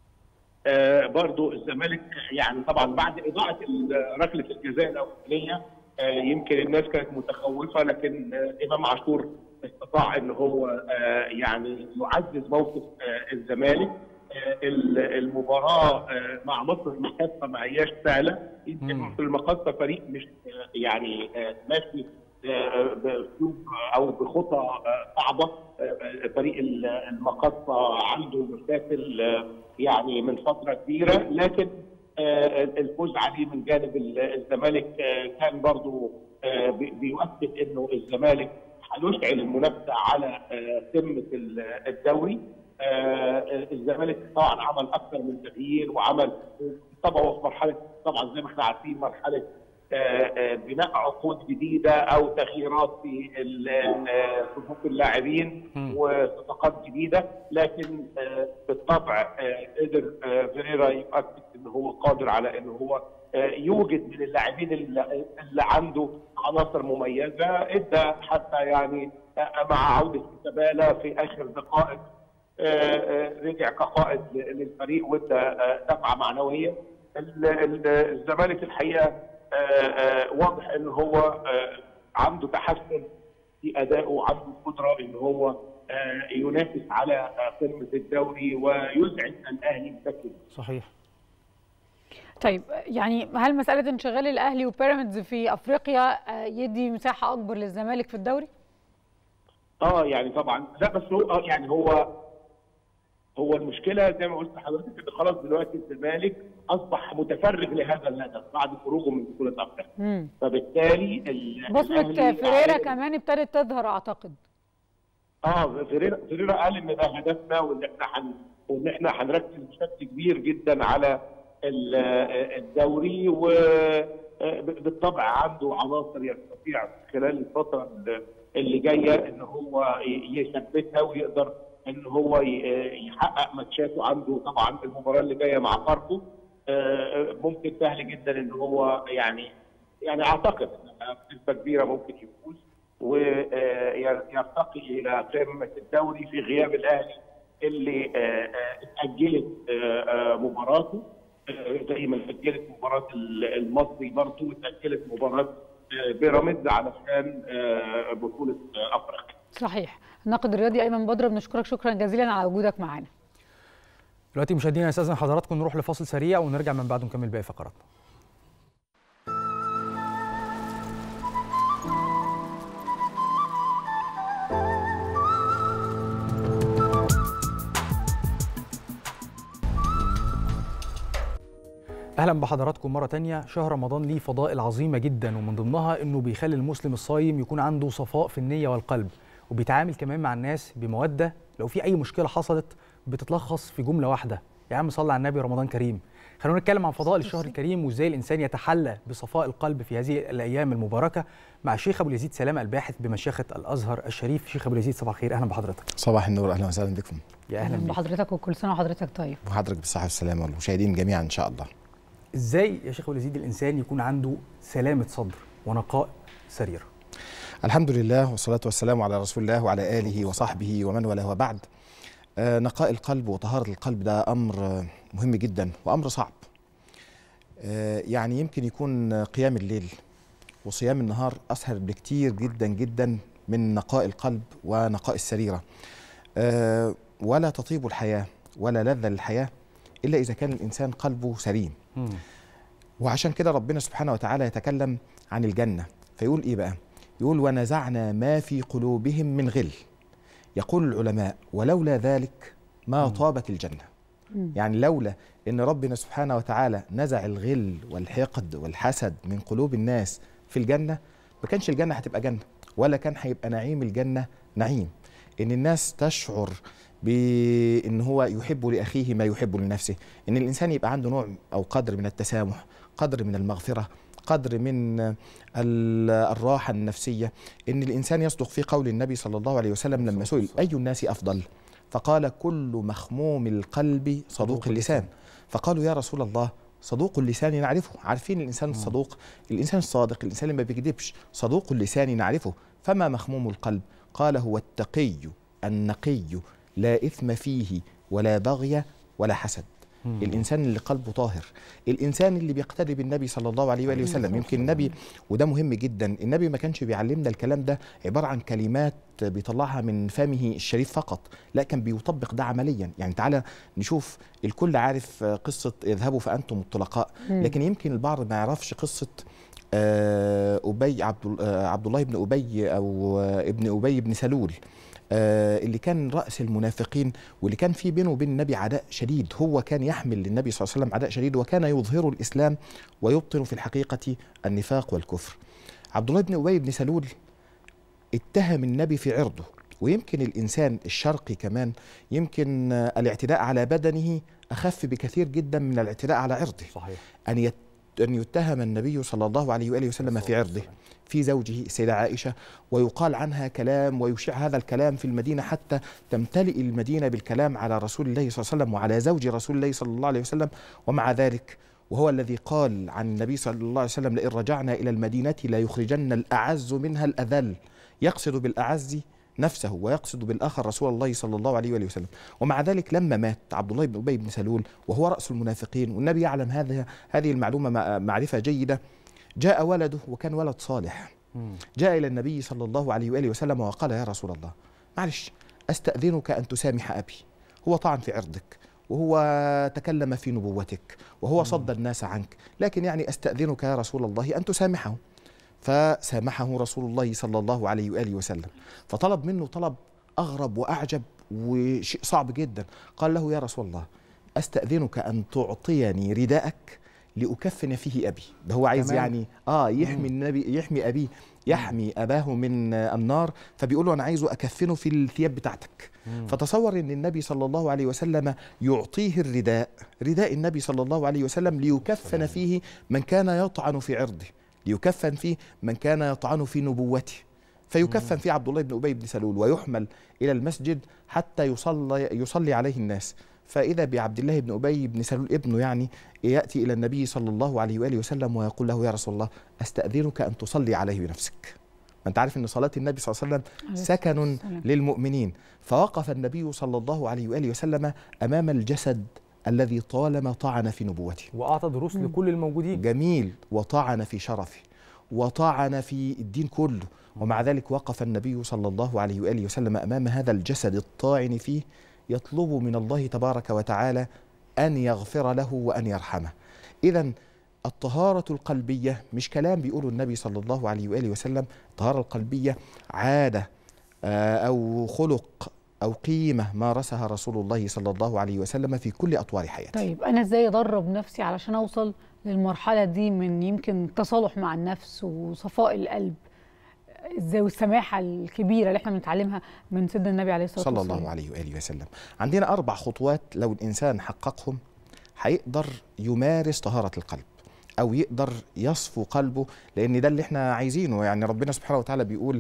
Speaker 16: آه، برضو الزمالك يعني طبعا بعد اضاعه ال- ركله الجزاء الاولانيه آه، يمكن الناس كانت متخوفه لكن آه، امام عاشور استطاع ان هو آه، يعني يعزز موقف آه، الزمالك آه، ال- المباراه آه، مع مصر المقاصه ما هياش سهله يمكن مصر المقاصه فريق مش آه، يعني آه، ماشي آه، باسلوب او بخطى آه، صعبه آه، فريق ال- المقاصه عنده مشاكل آه، يعني من فتره كبيره لكن آه، الفوز عليه من جانب ال- الزمالك آه، كان برضو آه، بي- بيؤكد انه الزمالك هيشعل المنافسه على آه، قمه ال- الدوري آه، الزمالك طبعا عمل اكثر من تغيير وعمل طبعا هو في مرحله طبعا زي ما احنا عارفين مرحله آه، آه، بناء عقود جديده او تغييرات في ال- ال- صفوف اللاعبين وصفقات جديده لكن آه، بالطبع آه، قدر آه، فيريرا يؤكد ان هو قادر على ان هو آه، يوجد من اللاعبين اللي اللي عنده عناصر مميزه ادى حتى يعني آه، مع عوده شيكابالا في اخر دقائق آه، آه، رجع كقائد للفريق وادى آه، دفعه معنويه ال- ال- الزمالك الحقيقه آه، آه، واضح ان هو آه، عنده تحسن في ادائه وعنده قدره ان هو آه، ينافس على آه، قمه الدوري ويزعج الاهلي بشكل
Speaker 7: صحيح
Speaker 8: طيب يعني هل مساله انشغال الاهلي وبيراميدز في افريقيا آه، يدي مساحه اكبر للزمالك في الدوري
Speaker 16: اه يعني طبعا لا بس هو آه يعني هو هو المشكله زي ما قلت لحضرتك ان خلاص دلوقتي الزمالك اصبح متفرغ لهذا الهدف بعد خروجه من بطوله افريقيا
Speaker 8: مم.
Speaker 16: فبالتالي ال-
Speaker 8: بصمه
Speaker 16: الأهلي
Speaker 8: فيريرا
Speaker 16: عايز-
Speaker 8: كمان ابتدت تظهر اعتقد
Speaker 16: اه فيريرا فيريرا قال ان ده هدفنا وان احنا حن وان احنا هنركز بشكل كبير جدا على ال- الدوري وبالطبع عنده عناصر يستطيع خلال الفتره اللي جايه ان هو ي- يثبتها ويقدر ان هو ي- يحقق ماتشاته عنده طبعا المباراه اللي جايه مع فاركو آه، ممكن سهل جدا ان هو يعني يعني اعتقد بنسبه كبيره ممكن يفوز ويرتقي الى قمه الدوري في غياب الاهلي اللي آه، آه، اتاجلت آه، آه، مباراته آه، زي ما اتاجلت مباراه المصري برضه واتاجلت مباراه آه، بيراميدز علشان آه، بطوله آه، افريقيا
Speaker 8: صحيح الناقد الرياضي ايمن بدر بنشكرك شكرا جزيلا على وجودك معانا
Speaker 7: دلوقتي مشاهدينا استاذن حضراتكم نروح لفاصل سريع ونرجع من بعده نكمل باقي فقراتنا اهلا بحضراتكم مره تانية شهر رمضان ليه فضائل عظيمه جدا ومن ضمنها انه بيخلي المسلم الصايم يكون عنده صفاء في النيه والقلب وبيتعامل كمان مع الناس بموده لو في اي مشكله حصلت بتتلخص في جمله واحده يا عم صل على النبي رمضان كريم خلونا نتكلم عن فضائل الشهر الكريم وازاي الانسان يتحلى بصفاء القلب في هذه الايام المباركه مع الشيخ ابو اليزيد سلامه الباحث بمشيخه الازهر الشريف شيخ ابو اليزيد صباح الخير اهلا بحضرتك
Speaker 17: صباح النور اهلا وسهلا بكم
Speaker 7: يا اهلا بيك
Speaker 8: بحضرتك وكل سنه وحضرتك طيب
Speaker 17: وحضرتك بالصحه والسلامه والمشاهدين جميعا ان شاء الله
Speaker 7: ازاي يا شيخ ابو اليزيد الانسان يكون عنده سلامه صدر ونقاء سرير
Speaker 17: الحمد لله والصلاه والسلام على رسول الله وعلى اله وصحبه ومن والاه وبعد آه، نقاء القلب وطهاره القلب ده امر آه، مهم جدا وامر صعب آه، يعني يمكن يكون آه، قيام الليل وصيام النهار اسهل بكتير جدا جدا من نقاء القلب ونقاء السريره آه، ولا تطيب الحياه ولا لذة للحياه الا اذا كان الانسان قلبه سليم وعشان كده ربنا سبحانه وتعالى يتكلم عن الجنة فيقول إيه بقى يقول ونزعنا ما في قلوبهم من غل يقول العلماء ولولا ذلك ما طابت الجنة يعني لولا ان ربنا سبحانه وتعالى نزع الغل والحقد والحسد من قلوب الناس في الجنه ما كانش الجنه هتبقى جنه ولا كان هيبقى نعيم الجنه نعيم ان الناس تشعر بان هو يحب لاخيه ما يحب لنفسه ان الانسان يبقى عنده نوع او قدر من التسامح قدر من المغفره قدر من ال- الراحه النفسيه ان الانسان يصدق في قول النبي صلى الله عليه وسلم لما سئل اي الناس افضل فقال كل مخموم القلب صدوق اللسان فقالوا يا رسول الله صدوق اللسان نعرفه عارفين الانسان الصدوق الانسان الصادق الانسان اللي ما بيكذبش صدوق اللسان نعرفه فما مخموم القلب قال هو التقي النقي لا اثم فيه ولا بغي ولا حسد
Speaker 7: مم.
Speaker 17: الانسان اللي قلبه طاهر الانسان اللي بيقتدي بالنبي صلى الله عليه واله وسلم يمكن النبي وده مهم جدا النبي ما كانش بيعلمنا الكلام ده عباره عن كلمات بيطلعها من فمه الشريف فقط لا كان بيطبق ده عمليا يعني تعالى نشوف الكل عارف قصه اذهبوا فانتم الطلقاء
Speaker 7: مم.
Speaker 17: لكن يمكن البعض ما يعرفش قصه آه، ابي عبد آه، عبد الله بن ابي او آه، ابن ابي بن سلول آه، اللي كان راس المنافقين واللي كان في بينه وبين النبي عداء شديد هو كان يحمل للنبي صلى الله عليه وسلم عداء شديد وكان يظهر الاسلام ويبطن في الحقيقه النفاق والكفر عبد الله بن ابي بن سلول اتهم النبي في عرضه ويمكن الانسان الشرقي كمان يمكن آه، الاعتداء على بدنه اخف بكثير جدا من الاعتداء على عرضه
Speaker 7: صحيح
Speaker 17: ان يت أن يتهم النبي صلى الله عليه وآله وسلم في عرضه في زوجه السيدة عائشة ويقال عنها كلام ويشيع هذا الكلام في المدينة حتى تمتلئ المدينة بالكلام على رسول الله صلى الله عليه وسلم وعلى زوج رسول الله صلى الله عليه وسلم ومع ذلك وهو الذي قال عن النبي صلى الله عليه وسلم لئن رجعنا إلى المدينة لا يخرجن الأعز منها الأذل يقصد بالأعز نفسه ويقصد بالآخر رسول الله صلى الله عليه وآله وسلم ومع ذلك لما مات عبد الله بن أبي بن سلول وهو رأس المنافقين والنبي يعلم هذا هذه المعلومة مع- معرفة جيدة جاء ولده وكان ولد صالح جاء إلى النبي صلى الله عليه وآله وسلم وقال يا رسول الله معلش أستأذنك أن تسامح أبي هو طعن في عرضك وهو تكلم في نبوتك وهو صد الناس عنك لكن يعني أستأذنك يا رسول الله أن تسامحه فسامحه رسول الله صلى الله عليه وآله وسلم فطلب منه طلب أغرب وأعجب وشيء صعب جدا قال له يا رسول الله أستأذنك أن تعطيني رداءك لأكفن فيه أبي ده هو عايز
Speaker 7: كمان.
Speaker 17: يعني آه يحمي النبي يحمي أبيه يحمي أباه من آه، النار فبيقول له أنا عايزه أكفنه في الثياب بتاعتك
Speaker 7: مم.
Speaker 17: فتصور ان النبي صلى الله عليه وسلم يعطيه الرداء رداء النبي صلى الله عليه وسلم ليكفن فيه من كان يطعن في عرضه ليكفن فيه من كان يطعن في نبوته فيكفن فيه عبد الله بن ابي بن سلول ويحمل الى المسجد حتى يصلي يصلي عليه الناس فاذا بعبد الله بن ابي بن سلول ابنه يعني ياتي الى النبي صلى الله عليه واله وسلم ويقول له يا رسول الله استاذنك ان تصلي عليه بنفسك ما انت عارف ان صلاه النبي صلى الله عليه وسلم
Speaker 8: عليه
Speaker 17: سكن
Speaker 8: السلام.
Speaker 17: للمؤمنين فوقف النبي صلى الله عليه واله وسلم امام الجسد الذي طالما طعن في نبوته
Speaker 7: واعطى دروس لكل الموجودين
Speaker 17: جميل وطعن في شرفه وطعن في الدين كله ومع ذلك وقف النبي صلى الله عليه واله وسلم امام هذا الجسد الطاعن فيه يطلب من الله تبارك وتعالى ان يغفر له وان يرحمه اذا الطهارة القلبية مش كلام بيقوله النبي صلى الله عليه وآله وسلم الطهارة القلبية عادة آه، أو خلق أو قيمة مارسها رسول الله صلى الله عليه وسلم في كل أطوار حياته
Speaker 8: طيب انا ازاي ادرب نفسي علشان اوصل للمرحله دي من يمكن تصالح مع النفس وصفاء القلب ازاي والسماحه الكبيره اللي احنا بنتعلمها من سيدنا النبي عليه الصلاه
Speaker 17: صلى
Speaker 8: والسلام
Speaker 17: الله عليه وآله وسلم عندنا أربع خطوات لو الإنسان حققهم هيقدر يمارس طهارة القلب أو يقدر يصفو قلبه لأن ده اللي احنا عايزينه يعني ربنا سبحانه وتعالى بيقول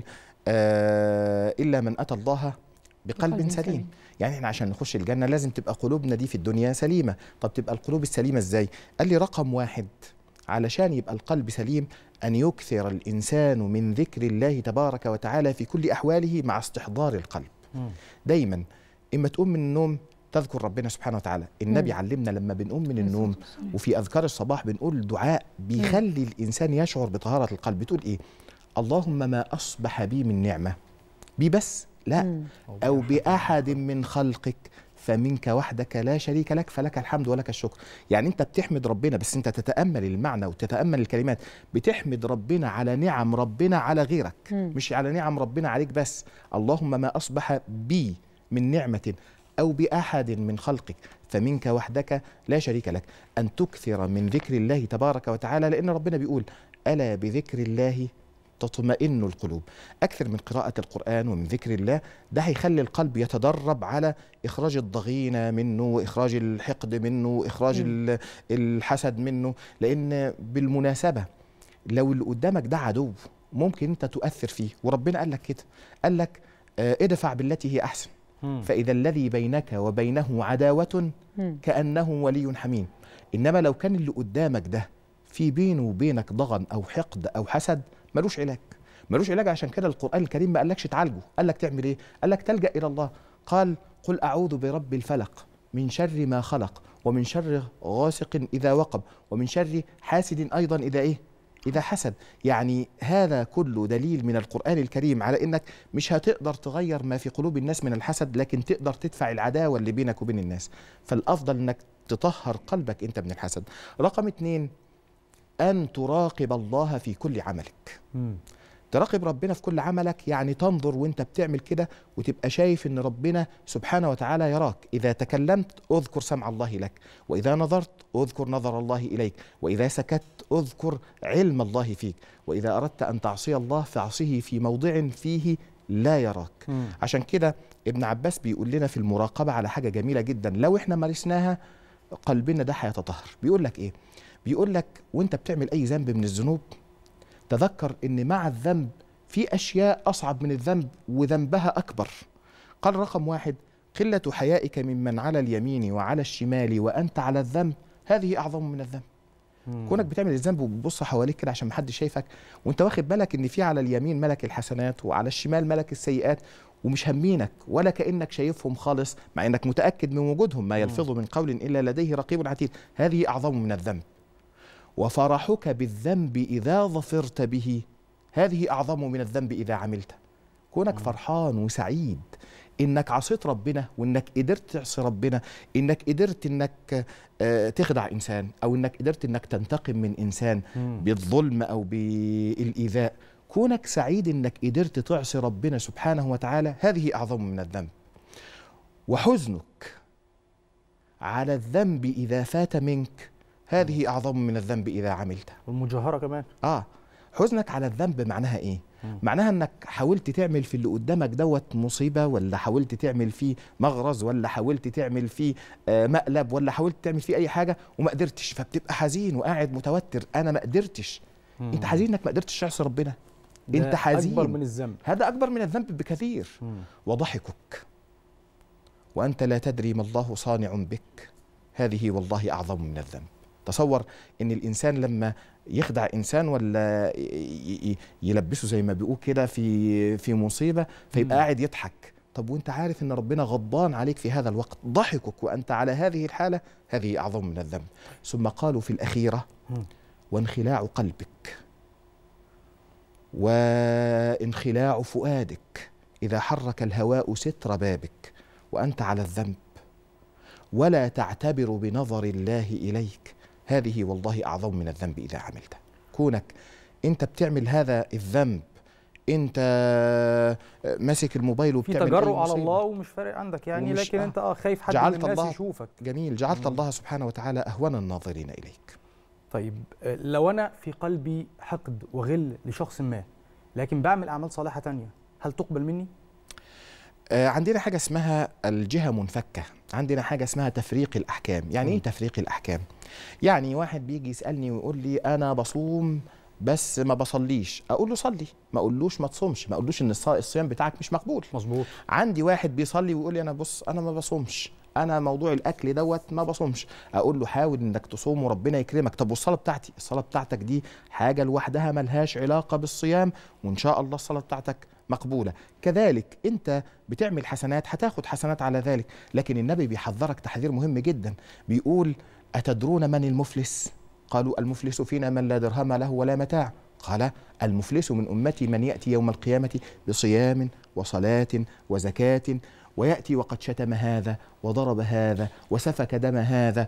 Speaker 17: آه إلا من أتى الله بقلب
Speaker 8: بقلب
Speaker 17: سليم.
Speaker 8: سليم.
Speaker 17: يعني احنا عشان نخش الجنة لازم تبقى قلوبنا دي في الدنيا سليمة طب تبقى القلوب السليمة ازاي قال لي رقم واحد علشان يبقى القلب سليم أن يكثر الإنسان من ذكر الله تبارك وتعالى في كل أحواله مع استحضار القلب دايما اما تقوم من النوم تذكر ربنا سبحانه وتعالى النبي
Speaker 8: مم.
Speaker 17: علمنا لما بنقوم من النوم وفي اذكار الصباح بنقول دعاء بيخلي الانسان يشعر بطهاره القلب بتقول ايه اللهم ما اصبح بي من نعمه بي بس لا او باحد من خلقك فمنك وحدك لا شريك لك فلك الحمد ولك الشكر يعني انت بتحمد ربنا بس انت تتامل المعنى وتتامل الكلمات بتحمد ربنا على نعم ربنا على غيرك
Speaker 8: مم.
Speaker 17: مش على نعم ربنا عليك بس اللهم ما اصبح بي من نعمه او باحد من خلقك فمنك وحدك لا شريك لك ان تكثر من ذكر الله تبارك وتعالى لان ربنا بيقول الا بذكر الله تطمئن القلوب أكثر من قراءة القرآن ومن ذكر الله ده هيخلي القلب يتدرب على إخراج الضغينة منه وإخراج الحقد منه وإخراج ال- الحسد منه لأن بالمناسبة لو اللي قدامك ده عدو ممكن أنت تؤثر فيه وربنا قال لك كده قال لك آه، ادفع بالتي هي أحسن فإذا الذي بينك وبينه عداوة
Speaker 8: مم.
Speaker 17: كأنه ولي حميم إنما لو كان اللي قدامك ده في بينه وبينك ضغن أو حقد أو حسد ملوش علاج ملوش علاج عشان كده القرآن الكريم ما قالكش تعالجه قال لك تعمل إيه قال لك تلجأ إلى الله قال قل أعوذ برب الفلق من شر ما خلق ومن شر غاسق إذا وقب ومن شر حاسد أيضا إذا إيه إذا حسد يعني هذا كله دليل من القرآن الكريم على إنك مش هتقدر تغير ما في قلوب الناس من الحسد لكن تقدر تدفع العداوة اللي بينك وبين الناس فالأفضل إنك تطهر قلبك أنت من الحسد رقم اتنين أن تراقب الله في كل عملك تراقب ربنا في كل عملك يعني تنظر وانت بتعمل كده وتبقى شايف ان ربنا سبحانه وتعالى يراك اذا تكلمت اذكر سمع الله لك واذا نظرت اذكر نظر الله اليك واذا سكت اذكر علم الله فيك واذا اردت ان تعصي الله فاعصه في موضع فيه لا يراك عشان كده ابن عباس بيقول لنا في المراقبه على حاجه جميله جدا لو احنا مارسناها قلبنا ده هيتطهر بيقول لك ايه بيقول لك وانت بتعمل اي ذنب من الذنوب تذكر ان مع الذنب في اشياء اصعب من الذنب وذنبها اكبر قال رقم واحد قله حيائك ممن على اليمين وعلى الشمال وانت على الذنب هذه اعظم من الذنب كونك بتعمل الذنب وبتبص حواليك كده عشان محدش شايفك وانت واخد بالك ان في على اليمين ملك الحسنات وعلى الشمال ملك السيئات ومش همينك ولا كانك شايفهم خالص مع انك متاكد من وجودهم ما يلفظ من قول الا لديه رقيب عتيد هذه اعظم من الذنب وفرحك بالذنب اذا ظفرت به هذه اعظم من الذنب اذا عملته كونك فرحان وسعيد انك عصيت ربنا وانك قدرت تعصي ربنا انك قدرت انك آه، تخدع انسان او انك قدرت انك تنتقم من انسان
Speaker 7: مم.
Speaker 17: بالظلم او بالايذاء كونك سعيد انك قدرت تعصي ربنا سبحانه وتعالى هذه اعظم من الذنب وحزنك على الذنب اذا فات منك هذه اعظم من الذنب اذا عملته
Speaker 7: والمجاهره كمان
Speaker 17: اه حزنك على الذنب معناها ايه
Speaker 7: مم.
Speaker 17: معناها انك حاولت تعمل في اللي قدامك دوت مصيبه ولا حاولت تعمل فيه مغرز ولا حاولت تعمل فيه آه مقلب ولا حاولت تعمل فيه اي حاجه وما قدرتش فبتبقى حزين وقاعد متوتر انا ما قدرتش انت حزين انك ما قدرتش تعصي ربنا
Speaker 7: ده
Speaker 17: انت حزين
Speaker 7: أكبر من الذنب.
Speaker 17: هذا اكبر من الذنب بكثير وضحكك وانت لا تدري ما الله صانع بك هذه والله اعظم من الذنب تصور ان الانسان لما يخدع انسان ولا ي- ي- يلبسه زي ما بيقول كده في في مصيبه فيبقى قاعد يضحك طب وانت عارف ان ربنا غضبان عليك في هذا الوقت ضحكك وانت على هذه الحاله هذه اعظم من الذنب ثم قالوا في الاخيره وانخلاع قلبك وانخلاع فؤادك اذا حرك الهواء ستر بابك وانت على الذنب ولا تعتبر بنظر الله اليك هذه والله اعظم من الذنب اذا عملته كونك انت بتعمل هذا الذنب انت ماسك الموبايل
Speaker 7: في
Speaker 17: وبتعمل
Speaker 7: تجرؤ
Speaker 17: أي
Speaker 7: على
Speaker 17: مصيبة.
Speaker 7: الله ومش فارق عندك يعني
Speaker 17: ومش-
Speaker 7: لكن
Speaker 17: آه.
Speaker 7: انت اه خايف حد من
Speaker 17: جعلت
Speaker 7: الناس
Speaker 17: الله
Speaker 7: يشوفك
Speaker 17: جميل جعلت الله سبحانه وتعالى اهون الناظرين اليك
Speaker 7: طيب آه، لو انا في قلبي حقد وغل لشخص ما لكن بعمل اعمال صالحه تانية هل تقبل مني
Speaker 17: آه، عندنا حاجة اسمها الجهة منفكة عندنا حاجة اسمها تفريق الأحكام يعني إيه تفريق الأحكام؟ يعني واحد بيجي يسألني ويقول لي أنا بصوم بس ما بصليش أقول له صلي ما أقولوش ما تصومش ما أقولوش إن الص- الصيام بتاعك مش مقبول
Speaker 7: مظبوط
Speaker 17: عندي واحد بيصلي ويقول لي أنا بص أنا ما بصومش أنا موضوع الأكل دوت ما بصومش أقول له حاول إنك تصوم وربنا يكرمك طب والصلاة بتاعتي الصلاة بتاعتك دي حاجة لوحدها ملهاش علاقة بالصيام وإن شاء الله الصلاة بتاعتك مقبولة كذلك أنت بتعمل حسنات هتاخد حسنات على ذلك لكن النبي بيحذرك تحذير مهم جدا بيقول أتدرون من المفلس قالوا المفلس فينا من لا درهم له ولا متاع قال المفلس من أمتي من يأتي يوم القيامة بصيام وصلاة وزكاة ويأتي وقد شتم هذا وضرب هذا وسفك دم هذا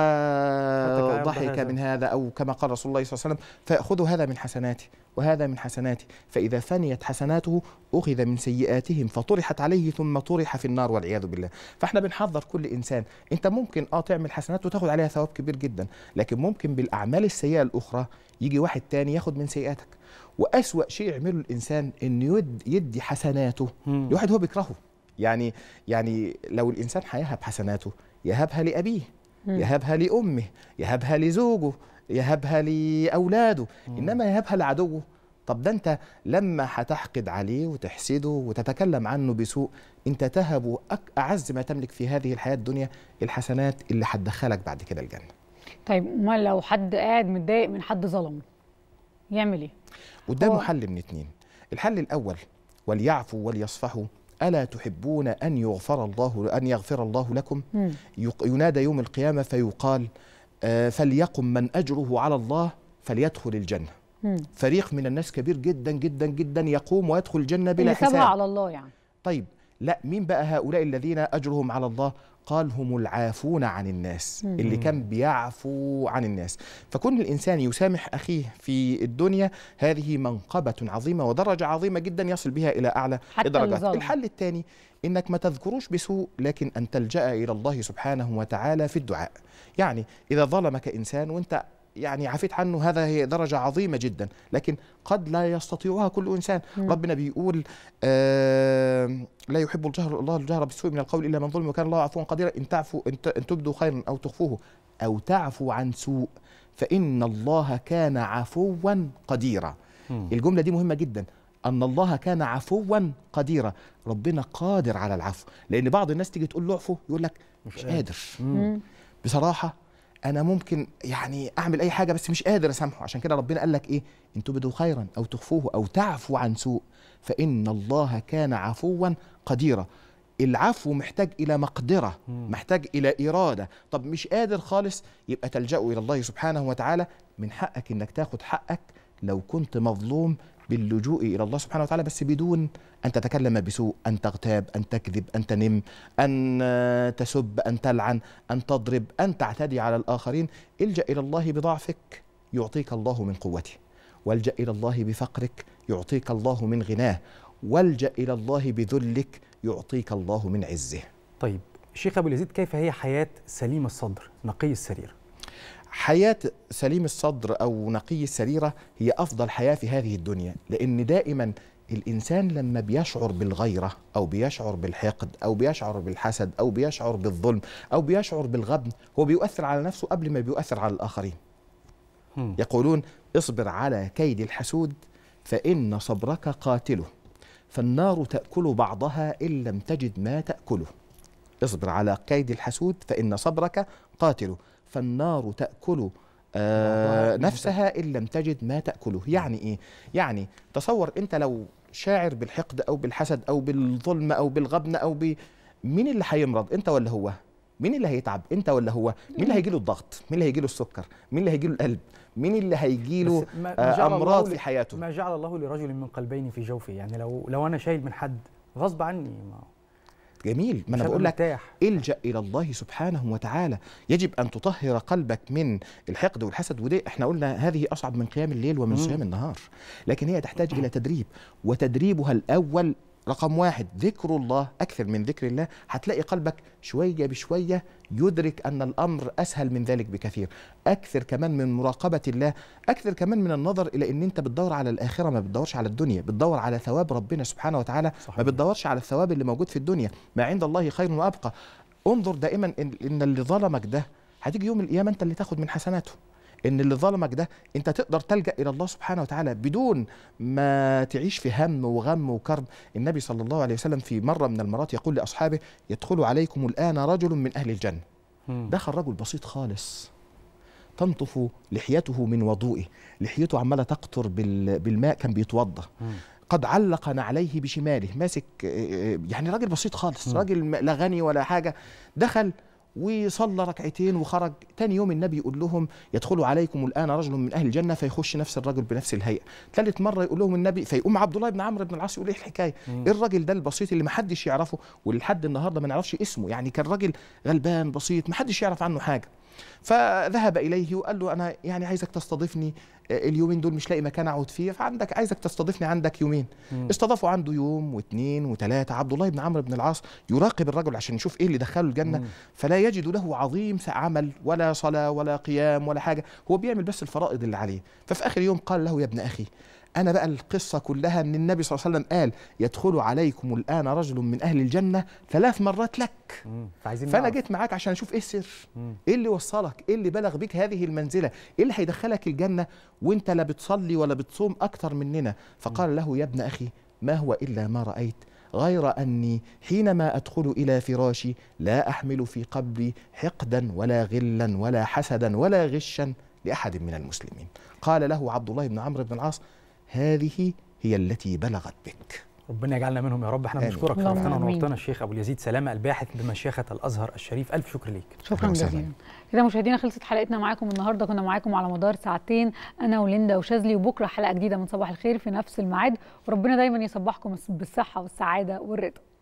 Speaker 17: وضحك
Speaker 7: بهذا.
Speaker 17: من هذا أو كما قال رسول الله صلى الله عليه وسلم فيأخذ هذا من حسناته وهذا من حسناته فإذا فنيت حسناته أخذ من سيئاتهم فطرحت عليه ثم طرح في النار والعياذ بالله فاحنا بنحذر كل إنسان أنت ممكن آه تعمل حسنات وتاخد عليها ثواب كبير جدا لكن ممكن بالأعمال السيئة الأخرى يجي واحد تاني ياخد من سيئاتك وأسوأ شيء يعمله الإنسان إنه يد يدي حسناته لواحد هو بيكرهه يعني يعني لو الإنسان هيهب حسناته يهبها لأبيه
Speaker 7: مم.
Speaker 17: يهبها لأمه يهبها لزوجه يهبها لأولاده إنما يهبها لعدوه طب ده أنت لما هتحقد عليه وتحسده وتتكلم عنه بسوء أنت تهب أك- أعز ما تملك في هذه الحياة الدنيا الحسنات اللي هتدخلك بعد كده الجنة
Speaker 8: طيب ما لو حد قاعد متضايق من حد ظلمه يعمل ايه
Speaker 17: قدامه
Speaker 8: هو-
Speaker 17: حل من اتنين الحل الأول وليعفوا وليصفحوا ألا تحبون أن يغفر الله أن يغفر الله لكم
Speaker 8: مم.
Speaker 17: يق- ينادى يوم القيامة فيقال آه، فليقم من أجره على الله فليدخل الجنة
Speaker 8: مم.
Speaker 17: فريق من الناس كبير جدا جدا جدا يقوم ويدخل الجنة بلا
Speaker 8: اللي سابها
Speaker 17: حساب
Speaker 8: على الله يعني
Speaker 17: طيب لا مين بقى هؤلاء الذين أجرهم على الله قال هم العافون عن الناس
Speaker 8: مم.
Speaker 17: اللي كان بيعفو عن الناس فكون الإنسان يسامح أخيه في الدنيا هذه منقبة عظيمة ودرجة عظيمة جدا يصل بها إلى أعلى
Speaker 8: حتى
Speaker 17: الدرجات
Speaker 8: الظلم.
Speaker 17: الحل الثاني إنك ما تذكروش بسوء لكن أن تلجأ إلى الله سبحانه وتعالى في الدعاء يعني إذا ظلمك إنسان وأنت يعني عفيت عنه هذا هي درجة عظيمة جدا لكن قد لا يستطيعها كل إنسان
Speaker 8: مم.
Speaker 17: ربنا بيقول آه لا يحب الجهر الله الجهر بالسوء من القول إلا من ظلم وكان الله عفوا قديرا إن تعفوا إن ت- إن تبدوا خيرا أو تخفوه أو تعفو عن سوء فإن الله كان عفوا قديرا الجملة دي مهمة جدا أن الله كان عفوا قديرا ربنا قادر على العفو لأن بعض الناس تيجي تقول له اعفو يقول لك مش قادر
Speaker 7: مم.
Speaker 17: بصراحة أنا ممكن يعني أعمل أي حاجة بس مش قادر أسامحه عشان كده ربنا قال لك إيه إن تبدوا خيرا أو تخفوه أو تعفو عن سوء فإن الله كان عفوا قديرا العفو محتاج إلى مقدرة محتاج إلى إرادة طب مش قادر خالص يبقى تلجأ إلى الله سبحانه وتعالى من حقك إنك تاخد حقك لو كنت مظلوم باللجوء إلى الله سبحانه وتعالى بس بدون أن تتكلم بسوء أن تغتاب أن تكذب أن تنم أن آه، تسب أن تلعن أن تضرب أن تعتدي على الآخرين الجأ إلى الله بضعفك يعطيك الله من قوته والجأ إلى الله بفقرك يعطيك الله من غناه والجأ إلى الله بذلك يعطيك الله من عزه
Speaker 7: طيب شيخ ابو يزيد كيف هي حياه سليم الصدر نقي السرير
Speaker 17: حياة سليم الصدر أو نقي السريرة هي أفضل حياة في هذه الدنيا لأن دائما الإنسان لما بيشعر بالغيرة أو بيشعر بالحقد أو بيشعر بالحسد أو بيشعر بالظلم أو بيشعر بالغبن هو بيؤثر على نفسه قبل ما بيؤثر على الآخرين يقولون اصبر على كيد الحسود فإن صبرك قاتله فالنار تأكل بعضها إن لم تجد ما تأكله اصبر على كيد الحسود فإن صبرك قاتله فالنار تأكل آه نفسها إن لم تجد ما تأكله يعني إيه؟ يعني تصور أنت لو شاعر بالحقد أو بالحسد أو بالظلم أو بالغبن أو ب... مين اللي هيمرض أنت ولا هو؟ مين اللي هيتعب أنت ولا هو؟ مين اللي هيجيله الضغط؟ مين اللي هيجيله السكر؟ مين اللي هيجيله القلب؟ مين اللي هيجيله
Speaker 7: بس ما- ما
Speaker 17: آه
Speaker 7: جعل
Speaker 17: أمراض
Speaker 7: الله
Speaker 17: في
Speaker 7: ل-
Speaker 17: حياته؟
Speaker 7: ما جعل الله لرجل من قلبين في جوفه يعني لو لو انا شايل من حد غصب عني ما
Speaker 17: جميل ما انا
Speaker 7: مش
Speaker 17: بقول
Speaker 7: هبقى
Speaker 17: لك الجا الى الله سبحانه وتعالى يجب ان تطهر قلبك من الحقد والحسد ودي احنا قلنا هذه اصعب من قيام الليل ومن
Speaker 7: مم.
Speaker 17: صيام النهار لكن هي تحتاج الى تدريب وتدريبها الاول رقم واحد ذكر الله اكثر من ذكر الله هتلاقي قلبك شويه بشويه يدرك ان الامر اسهل من ذلك بكثير اكثر كمان من مراقبه الله اكثر كمان من النظر الى ان انت بتدور على الاخره ما بتدورش على الدنيا بتدور على ثواب ربنا سبحانه وتعالى صحيح. ما بتدورش على الثواب اللي موجود في الدنيا ما عند الله خير وابقى انظر دائما ان, إن اللي ظلمك ده هتيجي يوم القيامه انت اللي تاخد من حسناته ان اللي ظلمك ده انت تقدر تلجا الى الله سبحانه وتعالى بدون ما تعيش في هم وغم وكرب النبي صلى الله عليه وسلم في مره من المرات يقول لاصحابه يدخل عليكم الان رجل من اهل الجنه دخل رجل بسيط خالص تنطف لحيته من وضوئه لحيته عماله تقطر بال- بالماء كان بيتوضا قد علق نعليه بشماله ماسك آه، يعني راجل بسيط خالص
Speaker 7: مم.
Speaker 17: راجل م- لا غني ولا حاجه دخل وصلى ركعتين وخرج تاني يوم النبي يقول لهم يدخل عليكم الان رجل من اهل الجنه فيخش نفس الرجل بنفس الهيئه ثالث مره يقول لهم النبي فيقوم عبد الله بن عمرو بن العاص يقول ايه الحكايه
Speaker 7: مم.
Speaker 17: ايه الراجل ده البسيط اللي ما حدش يعرفه ولحد النهارده ما نعرفش اسمه يعني كان راجل غلبان بسيط ما حدش يعرف عنه حاجه فذهب اليه وقال له انا يعني عايزك تستضيفني آه، اليومين دول مش لاقي مكان اقعد فيه فعندك عايزك تستضيفني عندك يومين
Speaker 7: مم.
Speaker 17: استضافوا عنده يوم واثنين وثلاثه عبد الله بن عمرو بن العاص يراقب الرجل عشان يشوف ايه اللي دخله الجنه
Speaker 7: مم.
Speaker 17: فلا يجد له عظيم عمل ولا صلاه ولا قيام ولا حاجه هو بيعمل بس الفرائض اللي عليه ففي اخر يوم قال له يا ابن اخي انا بقى القصه كلها ان النبي صلى الله عليه وسلم قال يدخل عليكم الان رجل من اهل الجنه ثلاث مرات لك
Speaker 7: مم. فعايزين
Speaker 17: فانا
Speaker 7: نعرف.
Speaker 17: جيت معاك عشان اشوف ايه السر
Speaker 7: مم.
Speaker 17: ايه اللي وصلك ايه اللي بلغ بك هذه المنزله ايه اللي هيدخلك الجنه وانت لا بتصلي ولا بتصوم اكتر مننا فقال له يا ابن اخي ما هو الا ما رايت غير اني حينما ادخل الى فراشي لا احمل في قلبي حقدا ولا غلا ولا حسدا ولا غشا لاحد من المسلمين قال له عبد الله بن عمرو بن العاص هذه هي التي بلغت بك
Speaker 7: ربنا يجعلنا منهم يا رب احنا
Speaker 17: آمين.
Speaker 7: بنشكرك
Speaker 8: اللهم
Speaker 7: فرحتنا
Speaker 8: آمين.
Speaker 7: ونورتنا الشيخ ابو اليزيد سلامه الباحث بمشيخه الازهر الشريف الف شكر ليك
Speaker 8: شكرا جزيلا كده مشاهدينا خلصت حلقتنا معاكم النهارده كنا معاكم على مدار ساعتين انا وليندا وشاذلي وبكره حلقه جديده من صباح الخير في نفس الميعاد وربنا دايما يصبحكم بالصحه والسعاده والرضا